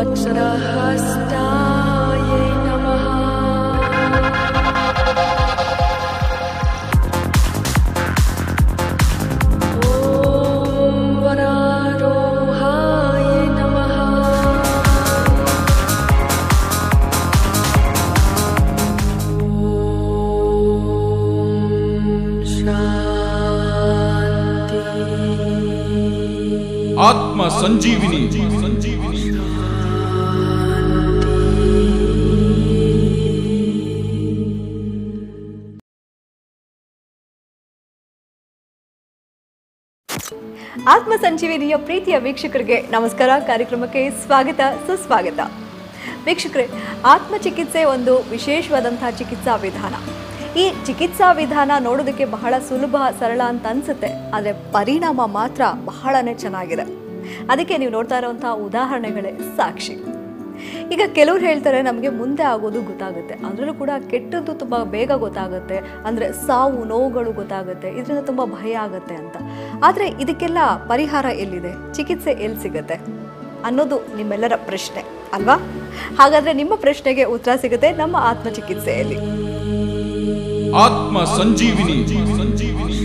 वज्रहस्ताय नमः ॐ वरारोहाय नमः शान्ति ಆತ್ಮ ಸಂಜೀವಿನಿ ಸಂಜೀವಿನಿ ಆತ್ಮ ಸಂಜೀವಿನಿಯ ಪ್ರೀತಿಯ ವೀಕ್ಷಕರಿಗೆ ನಮಸ್ಕಾರ ಕಾರ್ಯಕ್ರಮಕ್ಕೆ ಸ್ವಾಗತ ಸುಸ್ವಾಗತ ವೀಕ್ಷಕರೇ ಆತ್ಮ ಚಿಕಿತ್ಸೆ ಒಂದು ವಿಶೇಷವಾದಂತಹ ಚಿಕಿತ್ಸಾ ವಿಧಾನ ಈ ಚಿಕಿತ್ಸಾ ವಿಧಾನ ನೋಡೋದಕ್ಕೆ ಬಹಳ ಸುಲಭ ಸರಳ ಅಂತ ಅನ್ಸುತ್ತೆ ಆದರೆ ಪರಿಣಾಮ ಮಾತ್ರ ಬಹಳನೇ ಚೆನ್ನಾಗಿದೆ ಅದಕ್ಕೆ ನೀವು ನೋಡ್ತಾ ಇರೋವಂಥ ಉದಾಹರಣೆಗಳೇ ಸಾಕ್ಷಿ ಈಗ ಕೆಲವ್ರು ಹೇಳ್ತಾರೆ ನಮಗೆ ಮುಂದೆ ಆಗೋದು ಗೊತ್ತಾಗುತ್ತೆ ಅದರಲ್ಲೂ ಕೂಡ ಕೆಟ್ಟದ್ದು ತುಂಬ ಬೇಗ ಗೊತ್ತಾಗುತ್ತೆ ಅಂದರೆ ಸಾವು ನೋವುಗಳು ಗೊತ್ತಾಗುತ್ತೆ ಇದರಿಂದ ತುಂಬ ಭಯ ಆಗುತ್ತೆ ಅಂತ ಆದರೆ ಇದಕ್ಕೆಲ್ಲ ಪರಿಹಾರ ಎಲ್ಲಿದೆ ಚಿಕಿತ್ಸೆ ಎಲ್ಲಿ ಸಿಗುತ್ತೆ ಅನ್ನೋದು ನಿಮ್ಮೆಲ್ಲರ ಪ್ರಶ್ನೆ ಅಲ್ವಾ ಹಾಗಾದರೆ ನಿಮ್ಮ ಪ್ರಶ್ನೆಗೆ ಉತ್ತರ ಸಿಗುತ್ತೆ ನಮ್ಮ ಆತ್ಮ ಚಿಕಿತ್ಸೆಯಲ್ಲಿ ಆತ್ಮ ಸಂಜೀವಿನಿ ಸಂಜೀವಿನಿ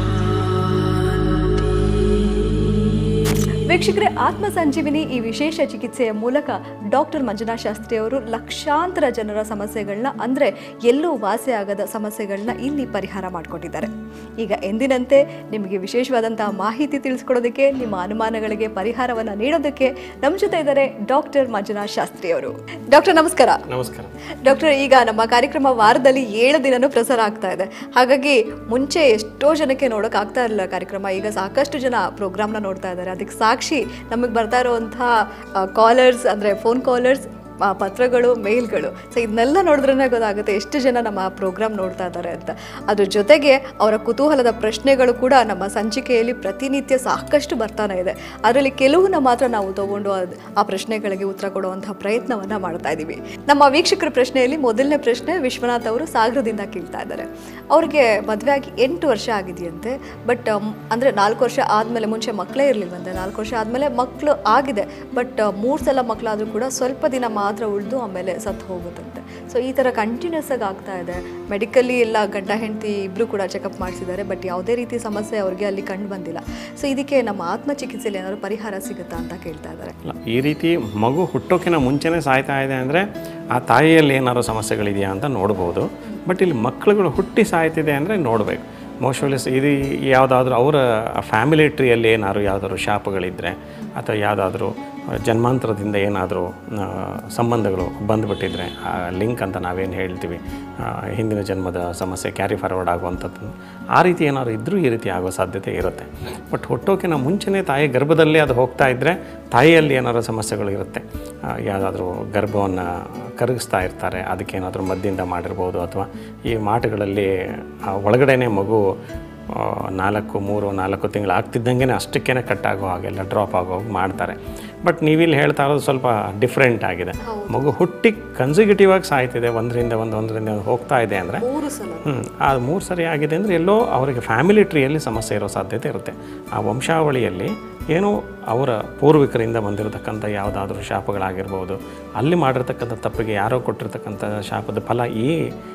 ವೀಕ್ಷಕರೇ ಆತ್ಮ ಸಂಜೀವಿನಿ ಈ ವಿಶೇಷ ಚಿಕಿತ್ಸೆಯ ಮೂಲಕ ಡಾಕ್ಟರ್ ಮಂಜುನಾಥ್ ಶಾಸ್ತ್ರಿ ಅವರು ಲಕ್ಷಾಂತರ ಜನರ ಸಮಸ್ಯೆಗಳನ್ನ ಅಂದರೆ ಎಲ್ಲೂ ವಾಸಿಯಾಗದ ಸಮಸ್ಯೆಗಳನ್ನ ಇಲ್ಲಿ ಪರಿಹಾರ ಮಾಡಿಕೊಟ್ಟಿದ್ದಾರೆ ಈಗ ಎಂದಿನಂತೆ ನಿಮಗೆ ವಿಶೇಷವಾದಂತಹ ಮಾಹಿತಿ ತಿಳಿಸ್ಕೊಡೋದಕ್ಕೆ ನಿಮ್ಮ ಅನುಮಾನಗಳಿಗೆ ಪರಿಹಾರವನ್ನು ನೀಡೋದಕ್ಕೆ ನಮ್ಮ ಜೊತೆ ಇದ್ದಾರೆ ಡಾಕ್ಟರ್ ಮಂಜುನಾಥ್ ಶಾಸ್ತ್ರಿ ಅವರು ಡಾಕ್ಟರ್ ನಮಸ್ಕಾರ ನಮಸ್ಕಾರ ಡಾಕ್ಟರ್ ಈಗ ನಮ್ಮ ಕಾರ್ಯಕ್ರಮ ವಾರದಲ್ಲಿ ಏಳು ದಿನನೂ ಪ್ರಸಾರ ಆಗ್ತಾ ಇದೆ ಹಾಗಾಗಿ ಮುಂಚೆ ಎಷ್ಟೋ ಜನಕ್ಕೆ ನೋಡೋಕೆ ಆಗ್ತಾ ಇರಲಿಲ್ಲ ಕಾರ್ಯಕ್ರಮ ಈಗ ಸಾಕಷ್ಟು ಜನ ಪ್ರೋಗ್ರಾಮ್ನ ನೋಡ್ತಾ ಇದ್ದಾರೆ ಅದಕ್ಕೆ ಸಾಕ್ಷಿ ನಮಗೆ ಬರ್ತಾ ಇರುವಂಥ ಕಾಲರ್ಸ್ ಅಂದರೆ ಫೋನ್ ಕಾಲರ್ಸ್ ಪತ್ರಗಳು ಮೇಲ್ಗಳು ಸೊ ಇದನ್ನೆಲ್ಲ ನೋಡಿದ್ರೇ ಗೊತ್ತಾಗುತ್ತೆ ಎಷ್ಟು ಜನ ನಮ್ಮ ಪ್ರೋಗ್ರಾಮ್ ನೋಡ್ತಾ ಇದ್ದಾರೆ ಅಂತ ಅದ್ರ ಜೊತೆಗೆ ಅವರ ಕುತೂಹಲದ ಪ್ರಶ್ನೆಗಳು ಕೂಡ ನಮ್ಮ ಸಂಚಿಕೆಯಲ್ಲಿ ಪ್ರತಿನಿತ್ಯ ಸಾಕಷ್ಟು ಬರ್ತಾನೆ ಇದೆ ಅದರಲ್ಲಿ ಕೆಲವನ್ನ ಮಾತ್ರ ನಾವು ತಗೊಂಡು ಅದ್- ಆ ಪ್ರಶ್ನೆಗಳಿಗೆ ಉತ್ತರ ಕೊಡುವಂತಹ ಪ್ರಯತ್ನವನ್ನ ಮಾಡ್ತಾ ಇದ್ದೀವಿ ನಮ್ಮ ವೀಕ್ಷಕರ ಪ್ರಶ್ನೆಯಲ್ಲಿ ಮೊದಲನೇ ಪ್ರಶ್ನೆ ವಿಶ್ವನಾಥ್ ಅವರು ಸಾಗರದಿಂದ ಕೇಳ್ತಾ ಇದ್ದಾರೆ ಅವ್ರಿಗೆ ಮದುವೆ ಆಗಿ ಎಂಟು ವರ್ಷ ಆಗಿದೆಯಂತೆ ಬಟ್ ಅಂದರೆ ನಾಲ್ಕು ವರ್ಷ ಆದಮೇಲೆ ಮುಂಚೆ ಮಕ್ಕಳೇ ಇರಲಿಲ್ವಂತೆ ನಾಲ್ಕು ವರ್ಷ ಆದಮೇಲೆ ಮಕ್ಕಳು ಆಗಿದೆ ಬಟ್ ಮೂರು ಸಲ ಮಕ್ಕಳಾದರೂ ಕೂಡ ಸ್ವಲ್ಪ ದಿನ ಮಾತ್ರ ಉಳಿದು ಆಮೇಲೆ ಸತ್ತು ಹೋಗುತ್ತಂತೆ ಸೊ ಈ ಥರ ಕಂಟಿನ್ಯೂಸ್ ಆಗಿ ಆಗ್ತಾ ಇದೆ ಮೆಡಿಕಲಿ ಎಲ್ಲ ಗಂಡ ಹೆಂಡತಿ ಇಬ್ಬರು ಕೂಡ ಚೆಕಪ್ ಮಾಡಿಸಿದ್ದಾರೆ ಬಟ್ ಯಾವುದೇ ರೀತಿ ಸಮಸ್ಯೆ ಅವ್ರಿಗೆ ಅಲ್ಲಿ ಕಂಡು ಬಂದಿಲ್ಲ ಸೊ ಇದಕ್ಕೆ ನಮ್ಮ ಆತ್ಮ ಚಿಕಿತ್ಸೆಯಲ್ಲಿ ಏನಾದರೂ ಪರಿಹಾರ ಸಿಗುತ್ತಾ ಅಂತ ಕೇಳ್ತಾ ಇದ್ದಾರೆ ಅಲ್ಲ, ಈ ರೀತಿ ಮಗು ಹುಟ್ಟೋಕ್ಕಿಂತ ಮುಂಚೆನೇ ಸಾಯ್ತಾ ಇದೆ ಅಂದರೆ ಆ ತಾಯಿಯಲ್ಲಿ ಏನಾದ್ರು ಸಮಸ್ಯೆಗಳಿದೆಯಾ ಅಂತ ನೋಡ್ಬೋದು ಬಟ್ ಇಲ್ಲಿ ಮಕ್ಕಳುಗಳು ಹುಟ್ಟಿ ಸಾಯ್ತಿದೆ ಅಂದರೆ ನೋಡಬೇಕು ಮೋಸ್ಟ್ಲಿ ಇದು ಯಾವುದಾದ್ರೂ ಅವರ ಫ್ಯಾಮಿಲಿ ಟ್ರೀಯಲ್ಲಿ ಏನಾದ್ರು ಯಾವುದಾದ್ರು ಶಾಪಗಳಿದ್ದರೆ ಅಥವಾ ಯಾವುದಾದ್ರೂ ಜನ್ಮಾಂತರದಿಂದ ಏನಾದರೂ ಸಂಬಂಧಗಳು ಬಂದುಬಿಟ್ಟಿದ್ರೆ ಆ ಲಿಂಕ್ ಅಂತ ನಾವೇನು ಹೇಳ್ತೀವಿ ಆ, ಹಿಂದಿನ ಜನ್ಮದ ಸಮಸ್ಯೆ ಕ್ಯಾರಿ ಫಾರ್ವರ್ಡ್ ಆಗುವಂಥದ್ದು ಆ ರೀತಿ ಏನಾದ್ರು ಇದ್ದರೂ ಈ ರೀತಿ ಆಗೋ ಸಾಧ್ಯತೆ ಇರುತ್ತೆ ಬಟ್ ಹುಟ್ಟೋಕಿನ ಮುಂಚೆನೇ ತಾಯಿ ಗರ್ಭದಲ್ಲೇ ಅದು ಹೋಗ್ತಾ ಇದ್ದರೆ ತಾಯಿಯಲ್ಲಿ ಏನಾದ್ರು ಸಮಸ್ಯೆಗಳು ಇರುತ್ತೆ ಯಾವುದಾದ್ರೂ ಗರ್ಭವನ್ನು ಕರಗಿಸ್ತಾ ಇರ್ತಾರೆ ಅದಕ್ಕೇನಾದರೂ ಮದ್ದಿಂದ ಮಾಡಿರ್ಬೋದು ಅಥವಾ ಈ ಮಾಟುಗಳಲ್ಲಿ ಆ ಒಳಗಡೆನೇ ಮಗು ಆ, ನಾಲ್ಕು ಮೂರು ನಾಲ್ಕು ತಿಂಗಳು ಆಗ್ತಿದ್ದಂಗೆ ಅಷ್ಟಕ್ಕೇ ಕಟ್ ಆಗೋ ಹಾಗೆಲ್ಲ ಡ್ರಾಪ್ ಆಗೋ ಹಾಗೆ ಮಾಡ್ತಾರೆ ಬಟ್ ನೀವಿಲ್ಲಿ ಹೇಳ್ತಾ ಇರೋದು ಸ್ವಲ್ಪ ಡಿಫ್ರೆಂಟ್ ಆಗಿದೆ ಮಗು ಹುಟ್ಟಿ ಕನ್ಸಿಕ್ಯೂಟಿವ್ ಆಗಿ ಸಾಯ್ತಿದೆ ಒಂದರಿಂದ ಒಂದು ಒಂದರಿಂದ ಒಂದು ಹೋಗ್ತಾ ಇದೆ ಅಂದರೆ ಮೂರು ಸಲ ಹ್ಞೂ ಆ ಮೂರು ಸರಿ ಆಗಿದೆ ಅಂದರೆ ಎಲ್ಲೋ ಅವರಿಗೆ ಫ್ಯಾಮಿಲಿ ಟ್ರೀಯಲ್ಲಿ ಸಮಸ್ಯೆ ಇರೋ ಸಾಧ್ಯತೆ ಇರುತ್ತೆ ಆ ವಂಶಾವಳಿಯಲ್ಲಿ ಏನೋ ಅವರ ಪೂರ್ವಿಕರಿಂದ ಬಂದಿರತಕ್ಕಂಥ ಯಾವುದಾದ್ರೂ ಶಾಪಗಳಾಗಿರ್ಬೋದು ಅಲ್ಲಿ ಮಾಡಿರ್ತಕ್ಕಂಥ ತಪ್ಪಿಗೆ ಯಾರೋ ಕೊಟ್ಟಿರ್ತಕ್ಕಂಥ ಶಾಪದ ಫಲ ಈ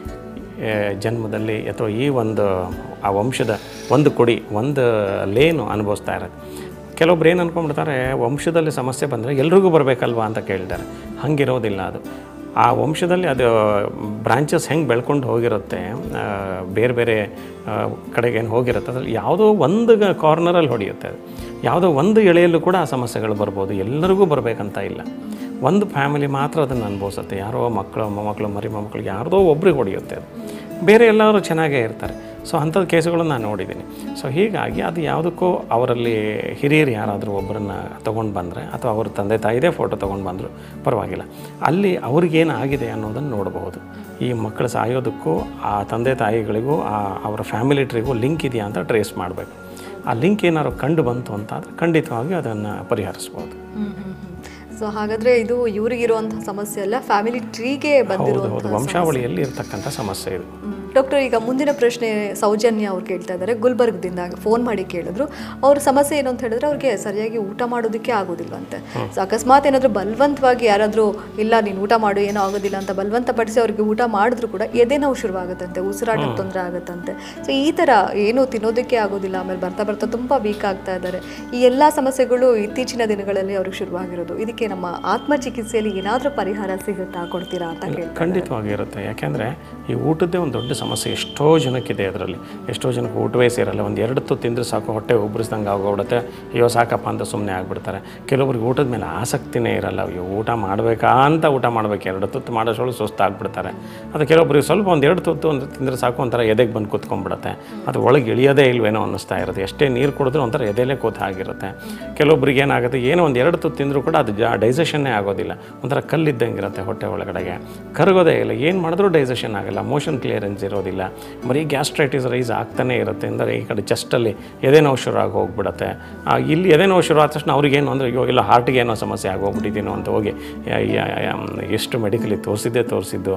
ಆ, ಜನ್ಮದಲ್ಲಿ ಅಥವಾ ಈ ಒಂದು ಆ ವಂಶದ ಒಂದು ಕೊಡಿ ಒಂದು ಲೇನು ಅನುಭವಿಸ್ತಾ ಇರೋದು ಕೆಲವೊಬ್ರು ಏನು ಅಂದ್ಕೊಂಡ್ಬಿಡ್ತಾರೆ ವಂಶದಲ್ಲಿ ಸಮಸ್ಯೆ ಬಂದರೆ ಎಲ್ರಿಗೂ ಬರಬೇಕಲ್ವಾ ಅಂತ ಕೇಳ್ತಾರೆ ಹಂಗಿರೋದಿಲ್ಲ ಅದು ಆ ವಂಶದಲ್ಲಿ ಅದು ಬ್ರಾಂಚಸ್ ಹೆಂಗೆ ಬೆಳ್ಕೊಂಡು ಹೋಗಿರುತ್ತೆ ಆ, ಬೇರೆ ಬೇರೆ ಆ, ಕಡೆಗೆ ಏನು ಹೋಗಿರುತ್ತೆ ಅದ್ರಲ್ಲಿ ಯಾವುದೋ ಒಂದು ಕಾರ್ನರಲ್ಲಿ ಹೊಡೆಯುತ್ತೆ ಅದು ಯಾವುದೋ ಒಂದು ಎಳೆಯಲ್ಲೂ ಕೂಡ ಆ ಸಮಸ್ಯೆಗಳು ಬರ್ಬೋದು ಎಲ್ಲರಿಗೂ ಬರಬೇಕಂತ ಇಲ್ಲ ಒಂದು ಫ್ಯಾಮಿಲಿ ಮಾತ್ರ ಅದನ್ನು ಅನುಭವಿಸುತ್ತೆ ಯಾರೋ ಮಕ್ಕಳು ಮೊಮ್ಮಕ್ಕಳು ಮರಿ ಮೊಮ್ಮಕ್ಕಳಿಗೆ ಯಾರ್ದೋ ಒಬ್ರಿಗೆ ಹೊಡೆಯುತ್ತೆ ಅದು ಬೇರೆ ಎಲ್ಲರೂ ಚೆನ್ನಾಗೇ ಇರ್ತಾರೆ ಸೊ ಅಂಥದ್ದು ಕೇಸುಗಳನ್ನು ನಾನು ನೋಡಿದ್ದೀನಿ ಸೊ ಹೀಗಾಗಿ ಅದು ಯಾವುದಕ್ಕೂ ಅವರಲ್ಲಿ ಹಿರಿಯರು ಯಾರಾದರೂ ಒಬ್ಬರನ್ನ ತೊಗೊಂಡು ಬಂದರೆ ಅಥವಾ ಅವ್ರ ತಂದೆ ತಾಯಿದೇ ಫೋಟೋ ತೊಗೊಂಡು ಬಂದರು ಪರವಾಗಿಲ್ಲ ಅಲ್ಲಿ ಅವ್ರಿಗೇನು ಆಗಿದೆ ಅನ್ನೋದನ್ನು ನೋಡಬಹುದು ಈ ಮಕ್ಕಳು ಸಾಯೋದಕ್ಕೂ ಆ ತಂದೆ ತಾಯಿಗಳಿಗೂ ಆ ಅವರ ಫ್ಯಾಮಿಲಿ ಟ್ರೀಗೂ ಲಿಂಕ್ ಇದೆಯಾ ಅಂತ ಟ್ರೇಸ್ ಮಾಡಬೇಕು ಆ ಲಿಂಕ್ ಏನಾದ್ರು ಕಂಡು ಬಂತು ಅಂತ ಆದರೆ ಖಂಡಿತವಾಗಿ ಅದನ್ನು ಪರಿಹರಿಸ್ಬೋದು ಸೊ ಹಾಗಾದ್ರೆ ಇದು ಇವ್ರಿಗಿರುವಂತಹ ಸಮಸ್ಯೆ ಅಲ್ಲ ಫ್ಯಾಮಿಲಿ ಟ್ರೀಗೆ ಹೌದು ಹೌದು ಬಂದಿರುವಂತಹ ವಂಶಾವಳಿಯಲ್ಲಿ ಇರ್ತಕ್ಕಂಥ ಸಮಸ್ಯೆ ಇದು ಡಾಕ್ಟರ್ ಈಗ ಮುಂದಿನ ಪ್ರಶ್ನೆ ಸೌಜನ್ಯ ಅವ್ರು ಕೇಳ್ತಾ ಇದ್ದಾರೆ ಗುಲ್ಬರ್ಗದಿಂದ ಫೋನ್ ಮಾಡಿ ಕೇಳಿದ್ರು ಅವ್ರ ಸಮಸ್ಯೆ ಏನು ಅಂತ ಹೇಳಿದ್ರೆ ಅವ್ರಿಗೆ ಸರಿಯಾಗಿ ಊಟ ಮಾಡೋದಕ್ಕೆ ಆಗೋದಿಲ್ವಂತೆ ಸೊ ಅಕಸ್ಮಾತ್ ಏನಾದರೂ ಬಲವಂತವಾಗಿ ಯಾರಾದರೂ ಇಲ್ಲ ನೀನು ಊಟ ಮಾಡು ಏನೋ ಆಗೋದಿಲ್ಲ ಅಂತ ಬಲವಂತ ಪಡಿಸಿ ಅವ್ರಿಗೆ ಊಟ ಮಾಡಿದ್ರು ಕೂಡ ಎದೆ ನೋವು ಶುರುವಾಗುತ್ತಂತೆ ಉಸಿರಾಟಕ್ಕೆ ತೊಂದರೆ ಆಗುತ್ತಂತೆ ಸೊ ಈ ಥರ ಏನು ತಿನ್ನೋದಕ್ಕೆ ಆಗೋದಿಲ್ಲ ಆಮೇಲೆ ಬರ್ತಾ ಬರ್ತಾ ತುಂಬ ವೀಕ್ ಆಗ್ತಾ ಇದ್ದಾರೆ ಈ ಎಲ್ಲ ಸಮಸ್ಯೆಗಳು ಇತ್ತೀಚಿನ ದಿನಗಳಲ್ಲಿ ಅವ್ರಿಗೆ ಶುರುವಾಗಿರೋದು ಇದಕ್ಕೆ ನಮ್ಮ ಆತ್ಮ ಚಿಕಿತ್ಸೆಯಲ್ಲಿ ಏನಾದರೂ ಪರಿಹಾರ ಸಿಗುತ್ತಾ ಕೊಡ್ತೀರಾ ಅಂತ ಕೇಳ್ತಾರೆ ಖಂಡಿತವಾಗಿ ಇರುತ್ತೆ ಯಾಕೆಂದರೆ ಈ ಊಟದ್ದೇ ಒಂದು ದೊಡ್ಡ ಸಮಸ್ಯೆ ಎಷ್ಟೋ ಜನಕ್ಕಿದೆ ಅದರಲ್ಲಿ ಎಷ್ಟೋ ಜನಕ್ಕೆ ಊಟವೇ ಸೇರಲ್ಲ ಒಂದು ಎರಡು ತುತ್ತು ತಿಂದರೆ ಸಾಕು ಹೊಟ್ಟೆ ಉಬ್ಬರಿಸ್ದಂಗೆ ಆಗೋಗ್ಬಿಡುತ್ತೆ ಅಯ್ಯೋ ಸಾಕಪ್ಪ ಅಂತ ಸುಮ್ಮನೆ ಆಗ್ಬಿಡ್ತಾರೆ ಕೆಲವೊಬ್ರಿಗೆ ಊಟದ ಮೇಲೆ ಆಸಕ್ತಿನೇ ಇರಲ್ಲ ಅಯ್ಯೋ ಊಟ ಮಾಡಬೇಕಾ ಅಂತ ಊಟ ಮಾಡಬೇಕು ಎರಡು ತುತ್ತು ಮಾಡೋಷ್ಟೊಳಗೆ ಸುಸ್ತಾಗ್ಬಿಡ್ತಾರೆ ಅದು ಕೆಲವೊಬ್ರಿಗೆ ಸ್ವಲ್ಪ ಒಂದು ಎರಡು ತುತ್ತು ಒಂದು ತಿಂದರೆ ಸಾಕು ಒಂಥರ ಎದೆಗೆ ಬಂದು ಕೂತ್ಕೊಂಡ್ಬಿಡುತ್ತೆ ಅದು ಒಳಗೆ ಇಳಿಯೋದೇ ಇಲ್ವೇನೋ ಅನ್ನಿಸ್ತಾ ಇರುತ್ತೆ ಎಷ್ಟೇ ನೀರು ಕುಡಿದ್ರೂ ಒಂಥರ ಎದೆಲೇ ಕೂತ ಆಗಿರುತ್ತೆ ಕೆಲವೊಬ್ರಿಗೆ ಏನಾಗುತ್ತೆ ಏನೋ ಒಂದು ಎರಡು ತುತ್ತು ತಿಂದರೂ ಕೂಡ ಅದು ಜಾ ಡೈಜೆಷನ್ನೇ ಆಗೋದಿಲ್ಲ ಒಂಥರ ಕಲ್ಲಿದ್ದಂಗೆ ಇರುತ್ತೆ ಹೊಟ್ಟೆ ಒಳಗಡೆಗೆ ಕರಗೋದೇ ಇಲ್ಲ ಏನು ಮಾಡಿದ್ರೂ ಡೈಜೆಷನ್ ಆಗಲ್ಲ ಮೋಷನ್ ಕ್ಲಿಯರೆನ್ಸ್ ಇರೋದಿಲ್ಲ ಬರೀ ಗ್ಯಾಸ್ಟ್ರೈಟಿಸ್ ರೈಸ್ ಆಗ್ತಾನೆ ಇರುತ್ತೆ ಅಂದರೆ ಈ ಕಡೆ ಚೆಸ್ಟಲ್ಲಿ ಎದೆ ನೋವು ಶುರು ಆಗಿ ಹೋಗ್ಬಿಡುತ್ತೆ ಆ, ಇಲ್ಲಿ ಎದೆ ನೋವು ಶುರು ಆದ ತಕ್ಷಣ ಅವ್ರಿಗೇನು ಅಂದರೆ ಅಯ್ಯೋ ಇಲ್ಲ ಹಾರ್ಟಿಗೆ ಏನೋ ಸಮಸ್ಯೆ ಆಗೋಗ್ಬಿಟ್ಟಿದ್ದೀನೋ ಅಂತ ಹೋಗಿ ಯ- ಯ- ಯ- ಎಷ್ಟು ಮೆಡಿಕಲಿ ತೋರಿಸಿದ್ದೆ ತೋರಿಸಿದ್ದು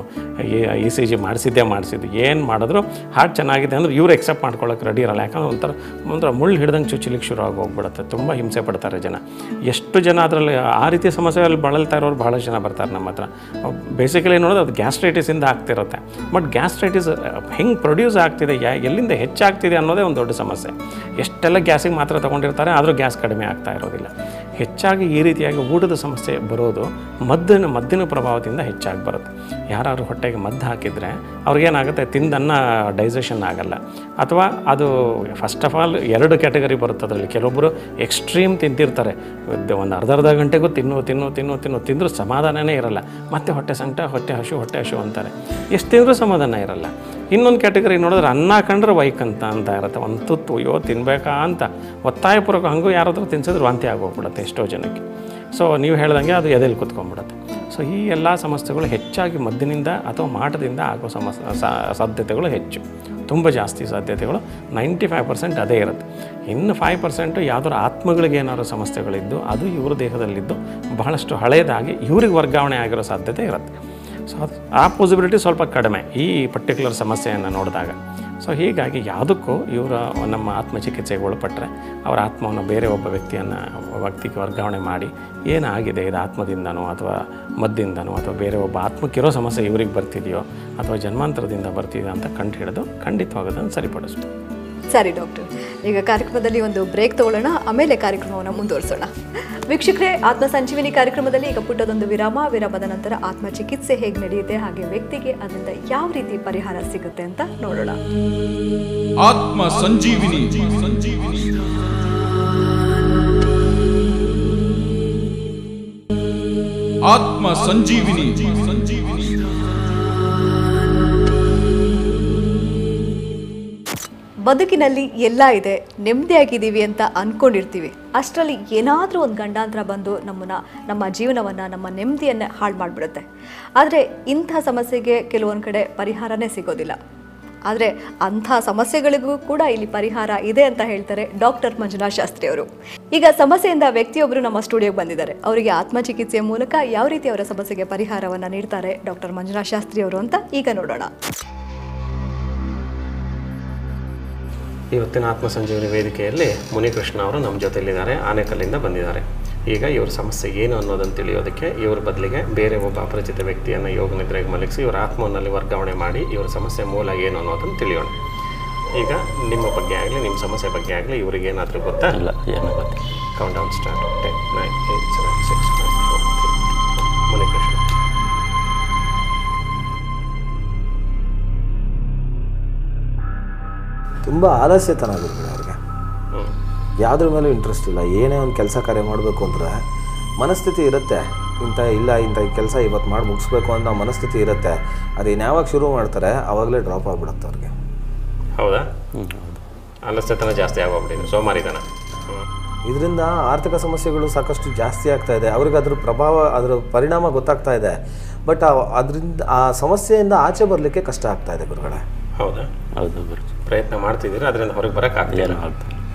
ಇ ಸಿ ಜಿ ಮಾಡಿಸಿದ್ದೆ ಮಾಡಿಸಿದ್ದು ಏನು ಮಾಡಿದ್ರು ಹಾರ್ಟ್ ಚೆನ್ನಾಗಿದೆ ಅಂದರೆ ಇವ್ರು ಎಕ್ಸೆಪ್ಟ್ ಮಾಡ್ಕೊಳ್ಳೋಕೆ ರೆಡಿ ಇರಲ್ಲ ಯಾಕಂದ್ರೆ ಒಂಥರ ಒಂಥರ ಮುಳ್ಳು ಹಿಡ್ದಂಗೆ ಚುಚ್ಚಲಿಕ್ಕೆ ಶುರು ಆಗಿ ಹೋಗ್ಬಿಡುತ್ತೆ ತುಂಬ ಹಿಂಸೆ ಪಡ್ತಾರೆ ಜನ ಎಷ್ಟು ಜನ ಅದರಲ್ಲಿ ಆ ರೀತಿಯ ಸಮಸ್ಯೆಯಲ್ಲಿ ಬಳಲ್ತಾ ಇರೋರು ಭಾಳಷ್ಟು ಜನ ಬರ್ತಾರೆ ನಮ್ಮ ಹತ್ರ ಬೇಸಿಕಲಿ ನೋಡೋದು ಅದು ಗ್ಯಾಸ್ಟ್ರೈಟಿಸಿಂದ ಆಗ್ತಿರುತ್ತೆ ಬಟ್ ಗ್ಯಾಸ್ಟ್ರೈಟಿಸ್ ಹೆಂಗೆ ಪ್ರೊಡ್ಯೂಸ್ ಆಗ್ತಿದೆ ಯಾ ಎಲ್ಲಿಂದ ಹೆಚ್ಚಾಗ್ತಿದೆ ಅನ್ನೋದೇ ಒಂದು ದೊಡ್ಡ ಸಮಸ್ಯೆ ಎಷ್ಟೆಲ್ಲ ಗ್ಯಾಸಿಗೆ ಮಾತ್ರ ತೊಗೊಂಡಿರ್ತಾರೆ ಆದರೂ ಗ್ಯಾಸ್ ಕಡಿಮೆ ಆಗ್ತಾ ಇರೋದಿಲ್ಲ ಹೆಚ್ಚಾಗಿ ಈ ರೀತಿಯಾಗಿ ಊಟದ ಸಮಸ್ಯೆ ಬರೋದು ಮದ್ದಿನ ಮದ್ದಿನ ಪ್ರಭಾವದಿಂದ ಹೆಚ್ಚಾಗಿ ಬರುತ್ತೆ ಯಾರಾದ್ರು ಹೊಟ್ಟೆಗೆ ಮದ್ದು ಹಾಕಿದರೆ ಅವ್ರಿಗೇನಾಗುತ್ತೆ ತಿಂದನ್ನ ಡೈಜೆಷನ್ ಆಗಲ್ಲ ಅಥವಾ ಅದು ಫಸ್ಟ್ ಆಫ್ ಆಲ್ ಎರಡು ಕ್ಯಾಟಗರಿ ಬರುತ್ತೆ ಅದರಲ್ಲಿ ಕೆಲವೊಬ್ಬರು ಎಕ್ಸ್ಟ್ರೀಮ್ ತಿಂತಿರ್ತಾರೆ ಒಂದು ಒಂದು ಅರ್ಧ ಅರ್ಧ ಗಂಟೆಗೂ ತಿನ್ನು ತಿನ್ನು ತಿನ್ನು ತಿನ್ನು ತಿಂದರೂ ಸಮಾಧಾನನೇ ಇರಲ್ಲ ಮತ್ತೆ ಹೊಟ್ಟೆ ಸಂಕಟ ಹೊಟ್ಟೆ ಹಸು ಹೊಟ್ಟೆ ಹಸು ಅಂತಾರೆ ಎಷ್ಟು ತಿಂದರೂ ಸಮಾಧಾನ ಇರಲ್ಲ ಇನ್ನೊಂದು ಕ್ಯಾಟಗರಿ ನೋಡಿದ್ರೆ ಅನ್ನ ಕಂಡ್ರೆ ವೈಕ್ ಅಂತ ಅಂತ ಇರುತ್ತೆ ಒಂದು ತುತ್ತು ಅಯ್ಯೋ ತಿನ್ಬೇಕಾ ಅಂತ ಒತ್ತಾಯಪೂರ್ವಕ ಹಂಗೂ ಯಾರಾದರೂ ತಿನ್ಸಿದ್ರೆ ವಾಂತಿ ಆಗೋಗ್ಬಿಡುತ್ತೆ ಎಷ್ಟೋ ಜನಕ್ಕೆ ಸೊ ನೀವು ಹೇಳ್ದಂಗೆ ಅದು ಎದೆಯಲ್ಲಿ ಕುತ್ಕೊಂಡ್ಬಿಡುತ್ತೆ ಸೊ ಈ ಎಲ್ಲ ಸಮಸ್ಯೆಗಳು ಹೆಚ್ಚಾಗಿ ಮದ್ದಿನಿಂದ ಅಥವಾ ಮಾಟದಿಂದ ಆಗೋ ಸಮಸ್ಯೆ ಸಾಧ್ಯತೆಗಳು ಹೆಚ್ಚು ತುಂಬ ಜಾಸ್ತಿ ಸಾಧ್ಯತೆಗಳು ನೈಂಟಿ ಫೈವ್ ಪರ್ಸೆಂಟ್ ಅದೇ ಇರುತ್ತೆ ಇನ್ನು ಫೈವ್ ಪರ್ಸೆಂಟು ಯಾವ್ದಾದ್ರು ಆತ್ಮಗಳಿಗೆ ಏನಾದ್ರು ಸಮಸ್ಯೆಗಳಿದ್ದು ಅದು ಇವ್ರ ದೇಹದಲ್ಲಿದ್ದು ಬಹಳಷ್ಟು ಹಳೆಯದಾಗಿ ಇವ್ರಿಗೆ ವರ್ಗಾವಣೆ ಆಗಿರೋ ಸಾಧ್ಯತೆ ಇರುತ್ತೆ ಸೊ ಅದು ಆ ಪಾಸಿಬಿಲಿಟಿ ಸ್ವಲ್ಪ ಕಡಿಮೆ ಈ ಪರ್ಟಿಕ್ಯುಲರ್ ಸಮಸ್ಯೆಯನ್ನು ನೋಡಿದಾಗ ಸೊ ಹೀಗಾಗಿ ಯಾವುದಕ್ಕೂ ಇವರ ನಮ್ಮ ಆತ್ಮಚಿಕಿತ್ಸೆಗೆ ಒಳಪಟ್ಟರೆ ಅವರ ಆತ್ಮವನ್ನು ಬೇರೆ ಒಬ್ಬ ವ್ಯಕ್ತಿಯನ್ನು ವ್ಯಕ್ತಿಗೆ ವರ್ಗಾವಣೆ ಮಾಡಿ ಏನಾಗಿದೆ ಇದು ಆತ್ಮದಿಂದನೋ ಅಥವಾ ಮದ್ದಿಂದನೋ ಅಥವಾ ಬೇರೆ ಒಬ್ಬ ಆತ್ಮಕ್ಕಿರೋ ಸಮಸ್ಯೆ ಇವ್ರಿಗೆ ಬರ್ತಿದೆಯೋ ಅಥವಾ ಜನ್ಮಾಂತರದಿಂದ ಬರ್ತಿದೆಯೋ ಅಂತ ಕಂಡು ಹಿಡಿದು ಖಂಡಿತವಾಗಿ ಅದನ್ನು ಸರಿಪಡಿಸ್ಬೋದು ಸರಿ ಡಾಕ್ಟರ್ ಈಗ ಕಾರ್ಯಕ್ರಮದಲ್ಲಿ ಒಂದು ಬ್ರೇಕ್ ತಗೊಳ್ಳೋಣ ಆಮೇಲೆ ಕಾರ್ಯಕ್ರಮವನ್ನು ಮುಂದುವರಿಸೋಣ ವೀಕ್ಷಕರೇ ಆತ್ಮ ಸಂಜೀವಿನಿ ಕಾರ್ಯಕ್ರಮದಲ್ಲಿ ಈಗ ಪುಟ್ಟದೊಂದು ವಿರಾಮ ವಿರಾಮದ ನಂತರ ಆತ್ಮ ಚಿಕಿತ್ಸೆ ಹೇಗೆ ನಡೆಯುತ್ತೆ ಹಾಗೆ ವ್ಯಕ್ತಿಗೆ ಅದರಿಂದ ಯಾವ ರೀತಿ ಪರಿಹಾರ ಸಿಗುತ್ತೆ ಅಂತ ನೋಡೋಣ ಆತ್ಮ ಸಂಜೀವಿನಿ ಸಂಜೀವಿನಿ ಆತ್ಮ ಸಂಜೀವಿನಿ ಸಂಜೀವಿನಿ ಬದುಕಿನಲ್ಲಿ ಎಲ್ಲ ಇದೆ ನೆಮ್ಮದಿಯಾಗಿದ್ದೀವಿ ಅಂತ ಅನ್ಕೊಂಡಿರ್ತೀವಿ ಅಷ್ಟರಲ್ಲಿ ಏನಾದರೂ ಒಂದು ಗಂಡಾಂತರ ಬಂದು ನಮ್ಮನ್ನ ನಮ್ಮ ಜೀವನವನ್ನು ನಮ್ಮ ನೆಮ್ಮದಿಯನ್ನು ಹಾಳು ಮಾಡಿಬಿಡುತ್ತೆ ಆದರೆ ಇಂಥ ಸಮಸ್ಯೆಗೆ ಕೆಲವೊಂದು ಕಡೆ ಪರಿಹಾರನೇ ಸಿಗೋದಿಲ್ಲ ಆದರೆ ಅಂಥ ಸಮಸ್ಯೆಗಳಿಗೂ ಕೂಡ ಇಲ್ಲಿ ಪರಿಹಾರ ಇದೆ ಅಂತ ಹೇಳ್ತಾರೆ ಡಾಕ್ಟರ್ ಮಂಜುನಾಥ್ ಶಾಸ್ತ್ರಿ ಅವರು ಈಗ ಸಮಸ್ಯೆಯಿಂದ ವ್ಯಕ್ತಿಯೊಬ್ಬರು ನಮ್ಮ ಸ್ಟುಡಿಯೋಗೆ ಬಂದಿದ್ದಾರೆ ಅವರಿಗೆ ಆತ್ಮಚಿಕಿತ್ಸೆಯ ಮೂಲಕ ಯಾವ ರೀತಿ ಅವರ ಸಮಸ್ಯೆಗೆ ಪರಿಹಾರವನ್ನು ನೀಡ್ತಾರೆ ಡಾಕ್ಟರ್ ಮಂಜುನಾಥ್ ಶಾಸ್ತ್ರಿ ಅವರು ಅಂತ ಈಗ ನೋಡೋಣ ಇವತ್ತಿನ ಆತ್ಮ ಸಂಜೀವನಿ ವೇದಿಕೆಯಲ್ಲಿ ಮುನಿಕೃಷ್ಣ ಅವರು ನಮ್ಮ ಜೊತೆಯಲ್ಲಿದ್ದಾರೆ ಆನೆಕಲ್ಲಿಂದ ಬಂದಿದ್ದಾರೆ ಈಗ ಇವ್ರ ಸಮಸ್ಯೆ ಏನು ಅನ್ನೋದನ್ನು ತಿಳಿಯೋದಕ್ಕೆ ಇವ್ರ ಬದಲಿಗೆ ಬೇರೆ ಒಬ್ಬ ಅಪರಿಚಿತ ವ್ಯಕ್ತಿಯನ್ನು ಯೋಗ ನಿದ್ರೆಗೆ ಮಲಗಿಸಿ ಇವರ ಆತ್ಮವನ್ನಲ್ಲಿ ವರ್ಗಾವಣೆ ಮಾಡಿ ಇವ್ರ ಸಮಸ್ಯೆ ಮೂಲ ಏನು ಅನ್ನೋದನ್ನು ತಿಳಿಯೋಣ ಈಗ ನಿಮ್ಮ ಬಗ್ಗೆ ಆಗಲಿ ನಿಮ್ಮ ಸಮಸ್ಯೆ ಬಗ್ಗೆ ಆಗಲಿ ಇವ್ರಿಗೆ ಏನಾದರೂ ಗೊತ್ತಾ ಇಲ್ಲ ಏನು ಗೊತ್ತಿಲ್ಲ count down start ten nine eight seven six five four three Munikrishna ತುಂಬ ಆಲಸ್ಯತನ ಗುರುಗಳೇ ಅವ್ರಿಗೆ ಹ್ಞೂ ಯಾವುದ್ರ ಮೇಲೂ ಇಂಟ್ರೆಸ್ಟ್ ಇಲ್ಲ ಏನೇ ಒಂದು ಕೆಲಸ ಕಾರ್ಯ ಮಾಡಬೇಕು ಅಂದರೆ ಮನಸ್ಥಿತಿ ಇರುತ್ತೆ ಇಂಥ ಇಲ್ಲ ಇಂಥ ಕೆಲಸ ಇವತ್ತು ಮಾಡಿ ಮುಗಿಸ್ಬೇಕು ಅನ್ನೋ ಮನಸ್ಥಿತಿ ಇರುತ್ತೆ ಅದು ಇನ್ಯಾವಾಗ ಶುರು ಮಾಡ್ತಾರೆ ಆವಾಗಲೇ ಡ್ರಾಪ್ ಆಗಿಬಿಡುತ್ತೆ ಅವ್ರಿಗೆ ಹೌದಾ ಅಲಸ್ಯತನ ಜಾಸ್ತಿ ಆಗೋಗ್ಬಿಟ್ಟಿದೆ ಸೋಮಾರಿತನ ಹ್ಞೂ ಇದರಿಂದ ಆರ್ಥಿಕ ಸಮಸ್ಯೆಗಳು ಸಾಕಷ್ಟು ಜಾಸ್ತಿ ಆಗ್ತಾ ಇದೆ ಅವ್ರಿಗೆ ಅದ್ರ ಪ್ರಭಾವ ಅದರ ಪರಿಣಾಮ ಗೊತ್ತಾಗ್ತಾ ಇದೆ ಬಟ್ ಅದರಿಂದ ಆ ಸಮಸ್ಯೆಯಿಂದ ಆಚೆ ಬರಲಿಕ್ಕೆ ಕಷ್ಟ ಆಗ್ತಾ ಇದೆ ಗುರುಗಳೇ ಹೌದಾ ಹೌದು ಗುರುಜಿ ಪ್ರಯತ್ನ ಮಾಡ್ತಿದ್ದೀರಾ ಅದರಿಂದ ಹೊರಗೆ ಬರೋಕ್ಕಾಗ್ತಿಲ್ಲ ಏನು ಆಗ್ತದೆ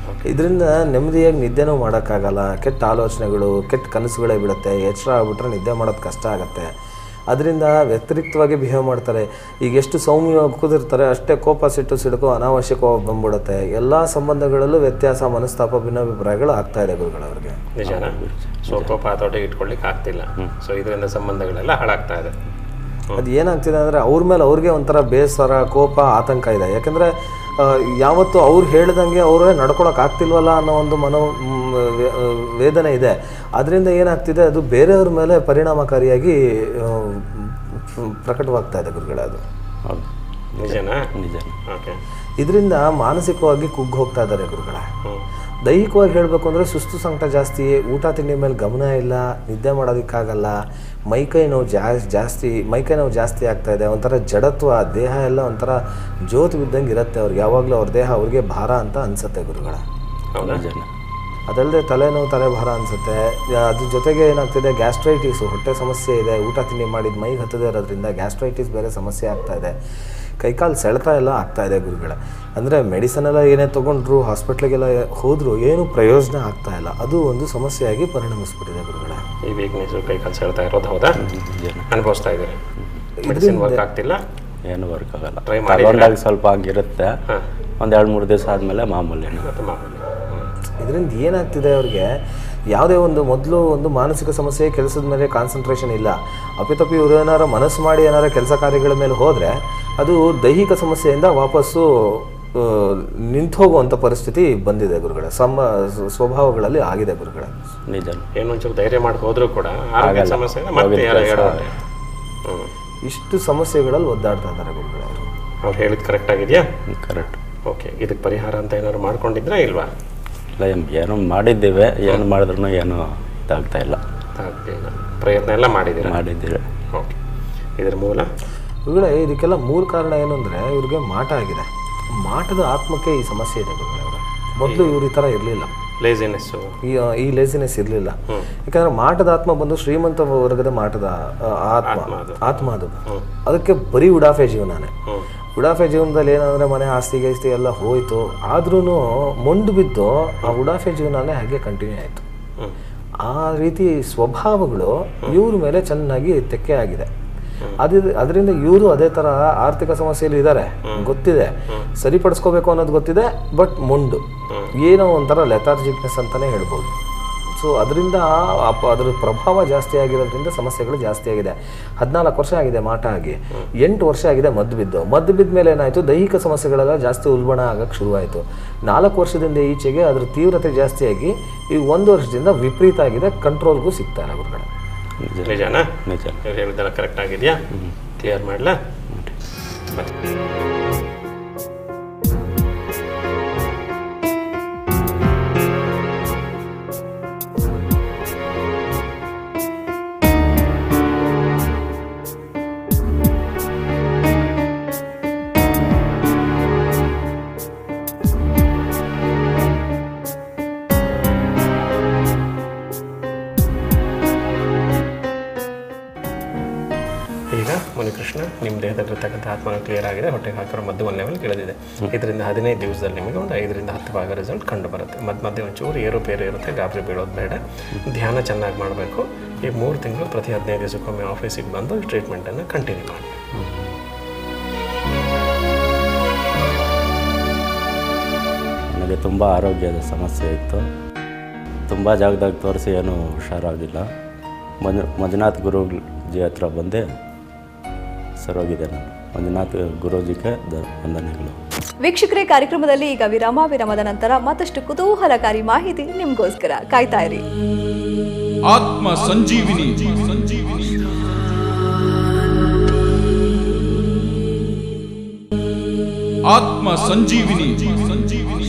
ಇದರಿಂದ ನೆಮ್ಮದಿಯಾಗಿ ನಿದ್ದೆನೂ ಮಾಡೋಕ್ಕಾಗಲ್ಲ ಕೆಟ್ಟ ಆಲೋಚನೆಗಳು ಕೆಟ್ಟ ಕನಸುಗಳೇ ಬಿಡುತ್ತೆ ಎಚ್ಚರ ಆಗ್ಬಿಟ್ರೆ ನಿದ್ದೆ ಮಾಡೋದು ಕಷ್ಟ ಆಗುತ್ತೆ ಅದರಿಂದ ವ್ಯತಿರಿಕ್ತವಾಗಿ ಬಿಹೇವ್ ಮಾಡ್ತಾರೆ ಈಗ ಎಷ್ಟು ಸೌಮ್ಯವಾಗಿ ಕೂದಿರ್ತಾರೆ ಅಷ್ಟೇ ಕೋಪ ಸಿಟ್ಟು ಸಿಡುಕು ಅನಾವಶ್ಯಕವಾಗಿ ಬಂದ್ಬಿಡುತ್ತೆ ಎಲ್ಲ ಸಂಬಂಧಗಳಲ್ಲೂ ವ್ಯತ್ಯಾಸ ಮನಸ್ತಾಪ ಭಿನ್ನಾಭಿಪ್ರಾಯಗಳು ಆಗ್ತಾ ಇದೆ ಗುರುಗಳವ್ರಿಗೆ ನಿಜಾನ ಸೊ ಕೋಪ ಹತೋಟಿಗೆ ಇಟ್ಕೊಳ್ಳಿಕ್ಕೆ ಆಗ್ತಿಲ್ಲ ಸೊ ಇದರಿಂದ ಸಂಬಂಧಗಳೆಲ್ಲ ಹಾಳಾಗ್ತಾ ಇದೆ ಅದು ಏನಾಗ್ತಿದೆ ಅಂದರೆ ಅವ್ರ ಮೇಲೆ ಅವ್ರಿಗೆ ಒಂಥರ ಬೇಸರ ಕೋಪ ಆತಂಕ ಇದೆ ಯಾಕಂದರೆ ಯಾವತ್ತು ಅವ್ರು ಹೇಳ್ದಂಗೆ ಅವರೇ ನಡ್ಕೊಳಕ್ಕೆ ಆಗ್ತಿಲ್ವಲ್ಲ ಅನ್ನೋ ಒಂದು ಮನೋ ಮ್, ವೇ- ಆ, ವೇದನೆ ಇದೆ ಅದರಿಂದ ಏನಾಗ್ತಿದೆ ಅದು ಬೇರೆಯವ್ರ ಮೇಲೆ ಪರಿಣಾಮಕಾರಿಯಾಗಿ ಆ, ಮ್, ಪ್ರಕಟವಾಗ್ತಾ ಇದೆ ಗುರುಗಳೇ ಅದು ಹೌದು ನಿಜನಾ ನಿಜ ಓಕೆ ಇದರಿಂದ ಮಾನಸಿಕವಾಗಿ ಕುಗ್ಗಿ ಹೋಗ್ತಾ ಇದ್ದಾರೆ ಗುರುಗಳೇ ಹ್ಞೂ ದೈಹಿಕವಾಗಿ ಹೇಳಬೇಕು ಅಂದರೆ ಸುಸ್ತು ಸಂಕಟ ಜಾಸ್ತಿ ಊಟ ತಿಂಡಿ ಮೇಲೆ ಗಮನ ಇಲ್ಲ ನಿದ್ದೆ ಮಾಡೋದಕ್ಕಾಗಲ್ಲ ಮೈಕೈ ನೋವು ಜಾಸ್ ಜಾಸ್ತಿ ಮೈಕೈ ನೋವು ಜಾಸ್ತಿ ಆಗ್ತಾ ಇದೆ ಒಂಥರ ಜಡತ್ವ ದೇಹ ಎಲ್ಲ ಒಂಥರ ಜೋತು ಬಿದ್ದಂಗೆ ಇರುತ್ತೆ ಅವ್ರಿಗೆ ಯಾವಾಗಲೂ ಅವ್ರ ದೇಹ ಅವ್ರಿಗೆ ಭಾರ ಅಂತ ಅನಿಸುತ್ತೆ ಗುರುಗಳ ಹೌದಾ ನಿಜನ ಅದಲ್ಲದೆ ತಲೆನೋವು ತಲೆ ಭಾರ ಅನಿಸುತ್ತೆ ಅದ್ರ ಜೊತೆಗೆ ಏನಾಗ್ತಿದೆ ಗ್ಯಾಸ್ಟ್ರೈಟಿಸು ಹೊಟ್ಟೆ ಸಮಸ್ಯೆ ಇದೆ ಊಟ ತಿಂಡಿ ಮಾಡಿದ ಮೈಗೆ ಹತ್ತದೇ ಇರೋದ್ರಿಂದ ಗ್ಯಾಸ್ಟ್ರೈಟಿಸ್ ಬೇರೆ ಸಮಸ್ಯೆ ಆಗ್ತಾ ಇದೆ ಕೈಕಾಲು ಸೆಳೆತ ಎಲ್ಲ ಆಗ್ತಾ ಇದೆ ಗುರುಗಳ ಅಂದರೆ ಮೆಡಿಸನ್ ಎಲ್ಲ ಏನೇ ತೊಗೊಂಡ್ರು ಹಾಸ್ಪಿಟ್ಲಿಗೆಲ್ಲ ಹೋದರೂ ಏನು ಪ್ರಯೋಜನ ಆಗ್ತಾ ಇಲ್ಲ ಅದು ಒಂದು ಸಮಸ್ಯೆಯಾಗಿ ಪರಿಣಮಿಸ್ಬಿಟ್ಟಿದೆ ಗುರುಗಳ ಈ ವೀಕ್ನೆಸ್ಸು ಕೈ ಕಾಲು ಸೆಳ್ತಾ ಇರೋದು ಹೌದಾ ನಿಜನ ಅನುಭವಿಸ್ತಾ ಇದ್ದೀರಿ ಮೆಡಿಸಿನ್ ವರ್ಕ್ ಆಗ್ತಿಲ್ಲ ಏನು ವರ್ಕ್ ಆಗಲ್ಲ Try ಮಾಡಿದ್ದೀರಾ? ತಗೊಂಡಾಗ ಸ್ವಲ್ಪ ಹಂಗಿರುತ್ತೆ ಹಾಂ ಒಂದು ಎರಡು ಮೂರು ದಿವಸ ಆದಮೇಲೆ ಮಾಮೂಲಿ ಮತ್ತೆ ಮಾಮೂಲಿ ಹ್ಮ್. ಇದರಿಂದ ಏನಾಗ್ತಿದೆ ಅವ್ರಿಗೆ ಯಾವುದೇ ಒಂದು ಮೊದಲು ಒಂದು ಮಾನಸಿಕ ಸಮಸ್ಯೆ ಕೆಲಸದ ಮೇಲೆ ಕಾನ್ಸಂಟ್ರೇಷನ್ ಇಲ್ಲ ಅಪ್ಪಿತಪ್ಪಿ ಇವ್ರು ಏನಾರ ಮನಸ್ಸು ಮಾಡಿ ಏನಾರ ಕೆಲಸ ಕಾರ್ಯಗಳ ಮೇಲೆ ಹೋದರೆ ಅದು ದೈಹಿಕ ಸಮಸ್ಯೆಯಿಂದ ವಾಪಸ್ಸು ನಿಂತು ಹೋಗುವಂಥ ಪರಿಸ್ಥಿತಿ ಬಂದಿದೆ ಗುರುಗಳೇ ಸಮ ಸ್ವಭಾವಗಳಲ್ಲಿ ಆಗಿದೆ ಗುರುಗಳೇ ನಿಜನ ಏನು ಒಂಚೂರು ಧೈರ್ಯ ಮಾಡಿ ಹೋದ್ರೂ ಕೂಡ ಆರೋಗ್ಯ ಆಗಲ್ಲ. ಸಮಸ್ಯೆ ಮತ್ತೆ ಹೋಗಿದ್ ಯಾರೋ ಕೆಲ್ಸ ಹೇಳೋರೆ ಹ್ಞೂ ಇಷ್ಟು ಸಮಸ್ಯೆಗಳಲ್ಲಿ ಒದ್ದಾಡ್ತಾ ಇದ್ದಾರೆ ಗುರುಗಳೇ ಅವರು ಅವ್ರು ಹೇಳಿದ್ದು ಕರೆಕ್ಟ್ ಆಗಿದೆಯಾ ಕರೆಕ್ಟ್ ಓಕೆ ಇದಕ್ಕೆ ಪರಿಹಾರ ಅಂತ ಏನಾದ್ರು ಮಾಡ್ಕೊಂಡಿದ್ರಾ ಇಲ್ವಾ ಇಲ್ಲ ಏನ್- ಏನೋ ಮಾಡಿದ್ದೇವೆ ಏನು ಮಾಡಿದ್ರು ಏನೂ ಇದಾಗ್ತಾ ಇಲ್ಲ ಆಗ್ಲಿಲ್ಲ ಪ್ರಯತ್ನ ಎಲ್ಲ ಮಾಡಿದ್ದೀರಾ ಮಾಡಿದ್ದೀವಿ ಓಕೆ ಇದ್ರ ಮೂಲ ಗುರುಗಳೇ ಇದಕ್ಕೆಲ್ಲ ಮೂಲ ಕಾರಣ ಏನು ಅಂದರೆ ಇವ್ರಿಗೆ ಮಾಟ ಆಗಿದೆ ಮಾಟದ ಆತ್ಮಕ್ಕೆ ಈ ಸಮಸ್ಯೆ ಇದೆ ಗುರುಗಳೇ ಅವರ ಮೊದಲು ಇವ್ರು ಈ ಥರ ಇರಲಿಲ್ಲ ಲೇಸಿನೆಸ್ಸು ಈ ಈ ಲೇಸಿನೆಸ್ ಇರಲಿಲ್ಲ ಯಾಕಂದ್ರೆ ಮಾಟದ ಆತ್ಮ ಬಂದು ಶ್ರೀಮಂತ ವರ್ಗದ ಮಾಟದ ಆ, ಆತ್ಮ ಆತ್ಮ ಅದು ಅದಕ್ಕೆ ಬರೀ ಉಡಾಫೆ ಜೀವನನೇ ಹ್ಞೂ ಉಡಾಫೆ ಜೀವನದಲ್ಲಿ ಏನಂದ್ರೆ ಮನೆ ಆಸ್ತಿ ಗೀಸ್ತಿ ಎಲ್ಲ ಹೋಯ್ತು ಆದ್ರೂ ಮೊಂಡು ಬಿದ್ದು ಆ ಉಡಾಫೆ ಜೀವನನೇ ಹಾಗೆ ಕಂಟಿನ್ಯೂ ಆಯಿತು ಹ್ಞೂ ಆ ರೀತಿ ಸ್ವಭಾವಗಳು ಇವ್ರ ಮೇಲೆ ಚೆನ್ನಾಗಿ ತೆಕ್ಕೆ ಆಗಿದೆ ಅದು ಅದರಿಂದ ಇವರು ಅದೇ ಥರ ಆರ್ಥಿಕ ಸಮಸ್ಯೆಯಲ್ಲಿ ಇದ್ದಾರೆ ಗೊತ್ತಿದೆ ಸರಿಪಡಿಸ್ಕೋಬೇಕು ಅನ್ನೋದು ಗೊತ್ತಿದೆ ಬಟ್ ಮೊಂಡು ಏನೋ ಒಂಥರ ಲೆಥಾರ್ಜಿಕ್ನೆಸ್ ಅಂತಲೇ ಹೇಳ್ಬೋದು ಸೊ ಅದರಿಂದ ಅದ್ರ ಪ್ರಭಾವ ಜಾಸ್ತಿ ಆಗಿರೋದ್ರಿಂದ ಸಮಸ್ಯೆಗಳು ಜಾಸ್ತಿ ಆಗಿದೆ ಹದಿನಾಲ್ಕು ವರ್ಷ ಆಗಿದೆ ಮಾಟ ಆಗಿ ಎಂಟು ವರ್ಷ ಆಗಿದೆ ಮದ್ದು ಬಿದ್ದು ಮದ್ದು ಬಿದ್ದ ಮೇಲೆ ಏನಾಯಿತು ದೈಹಿಕ ಸಮಸ್ಯೆಗಳೆಲ್ಲ ಜಾಸ್ತಿ ಉಲ್ಬಣ ಆಗಕ್ಕೆ ಶುರುವಾಯಿತು ನಾಲ್ಕು ವರ್ಷದಿಂದ ಈಚೆಗೆ ಅದ್ರ ತೀವ್ರತೆ ಜಾಸ್ತಿಯಾಗಿ ಈಗ ಒಂದು ವರ್ಷದಿಂದ ವಿಪರೀತ ಆಗಿದೆ ಕಂಟ್ರೋಲ್ಗೂ ಸಿಗ್ತಾ ಇಲ್ಲ ಗುರುಗಳೇ ನಿಜ ನಿಜನಾ ನಿಜ ಇವ್ರು ಹೇಳಿದ್ದೆಲ್ಲ ಕರೆಕ್ಟ್ ಆಗಿದೆಯಾ ಕ್ಲಿಯರ್ ಮಾಡಲಾ ಬನ್ನಿ ಈಗ ಮುನಿಕೃಷ್ಣ ನಿಮ್ಮ ದೇಹದಲ್ಲಿರ್ತಕ್ಕಂಥ ಆತ್ಮನ ಕ್ಲಿಯರ್ ಆಗಿದೆ ಹೊಟ್ಟೆಗೆ ಹಾಕಿರೋ ಮದ್ದು ಒಂದು ಲೆವೆಲ್ ಇಳಿದಿದೆ ಇದರಿಂದ ಹದಿನೈದು ದಿವಸದಲ್ಲಿ ನಿಮಗೆ ಒಂದು ಐದರಿಂದ ಹತ್ತು ಭಾಗ ರಿಸಲ್ಟ್ ಕಂಡು ಬರುತ್ತೆ ಮಧ್ಯ ಮಧ್ಯೆ ಒಂಚೂರು ಏರುಪೇರು ಇರುತ್ತೆ ಗಾಬರಿ ಬೀಳೋದು ಬೇಡ ಧ್ಯಾನ ಚೆನ್ನಾಗಿ ಮಾಡಬೇಕು ಈ ಮೂರು ತಿಂಗಳು ಪ್ರತಿ ಹದಿನೈದು ದಿವಸಕ್ಕೊಮ್ಮೆ ಆಫೀಸಿಗೆ ಬಂದು ಟ್ರೀಟ್ಮೆಂಟನ್ನು ಕಂಟಿನ್ಯೂ ಮಾಡಿ ನನಗೆ ತುಂಬ ಆರೋಗ್ಯದ ಸಮಸ್ಯೆ ಇತ್ತು ತುಂಬ ಜಾಗದಾಗ ತೋರಿಸಿ ಏನೂ ಹುಷಾರಾಗಿಲ್ಲ ಮಂಜು ಮಂಜುನಾಥ್ ಗುರುಜಿ ಹತ್ರ ಬಂದೆ ಸರೋಗಿದೆ ನಾನು ಮಂಜುನಾಥ್ ಗುರೂಜಿಗೆ ದ ವಂದನೆಗಳು ವೀಕ್ಷಕರೇ ಕಾರ್ಯಕ್ರಮದಲ್ಲಿ ಈಗ ವಿರಾಮ ವಿರಾಮದ ನಂತರ ಮತ್ತಷ್ಟು ಕುತೂಹಲಕಾರಿ ಮಾಹಿತಿ ನಿಮ್ಗೋಸ್ಕರ ಕಾಯ್ತಾ ಇರಿ ಆತ್ಮ ಸಂಜೀವಿನಿ ಸಂಜೀವಿನಿ ಆತ್ಮ ಸಂಜೀವಿನಿ ಸಂಜೀವಿನಿ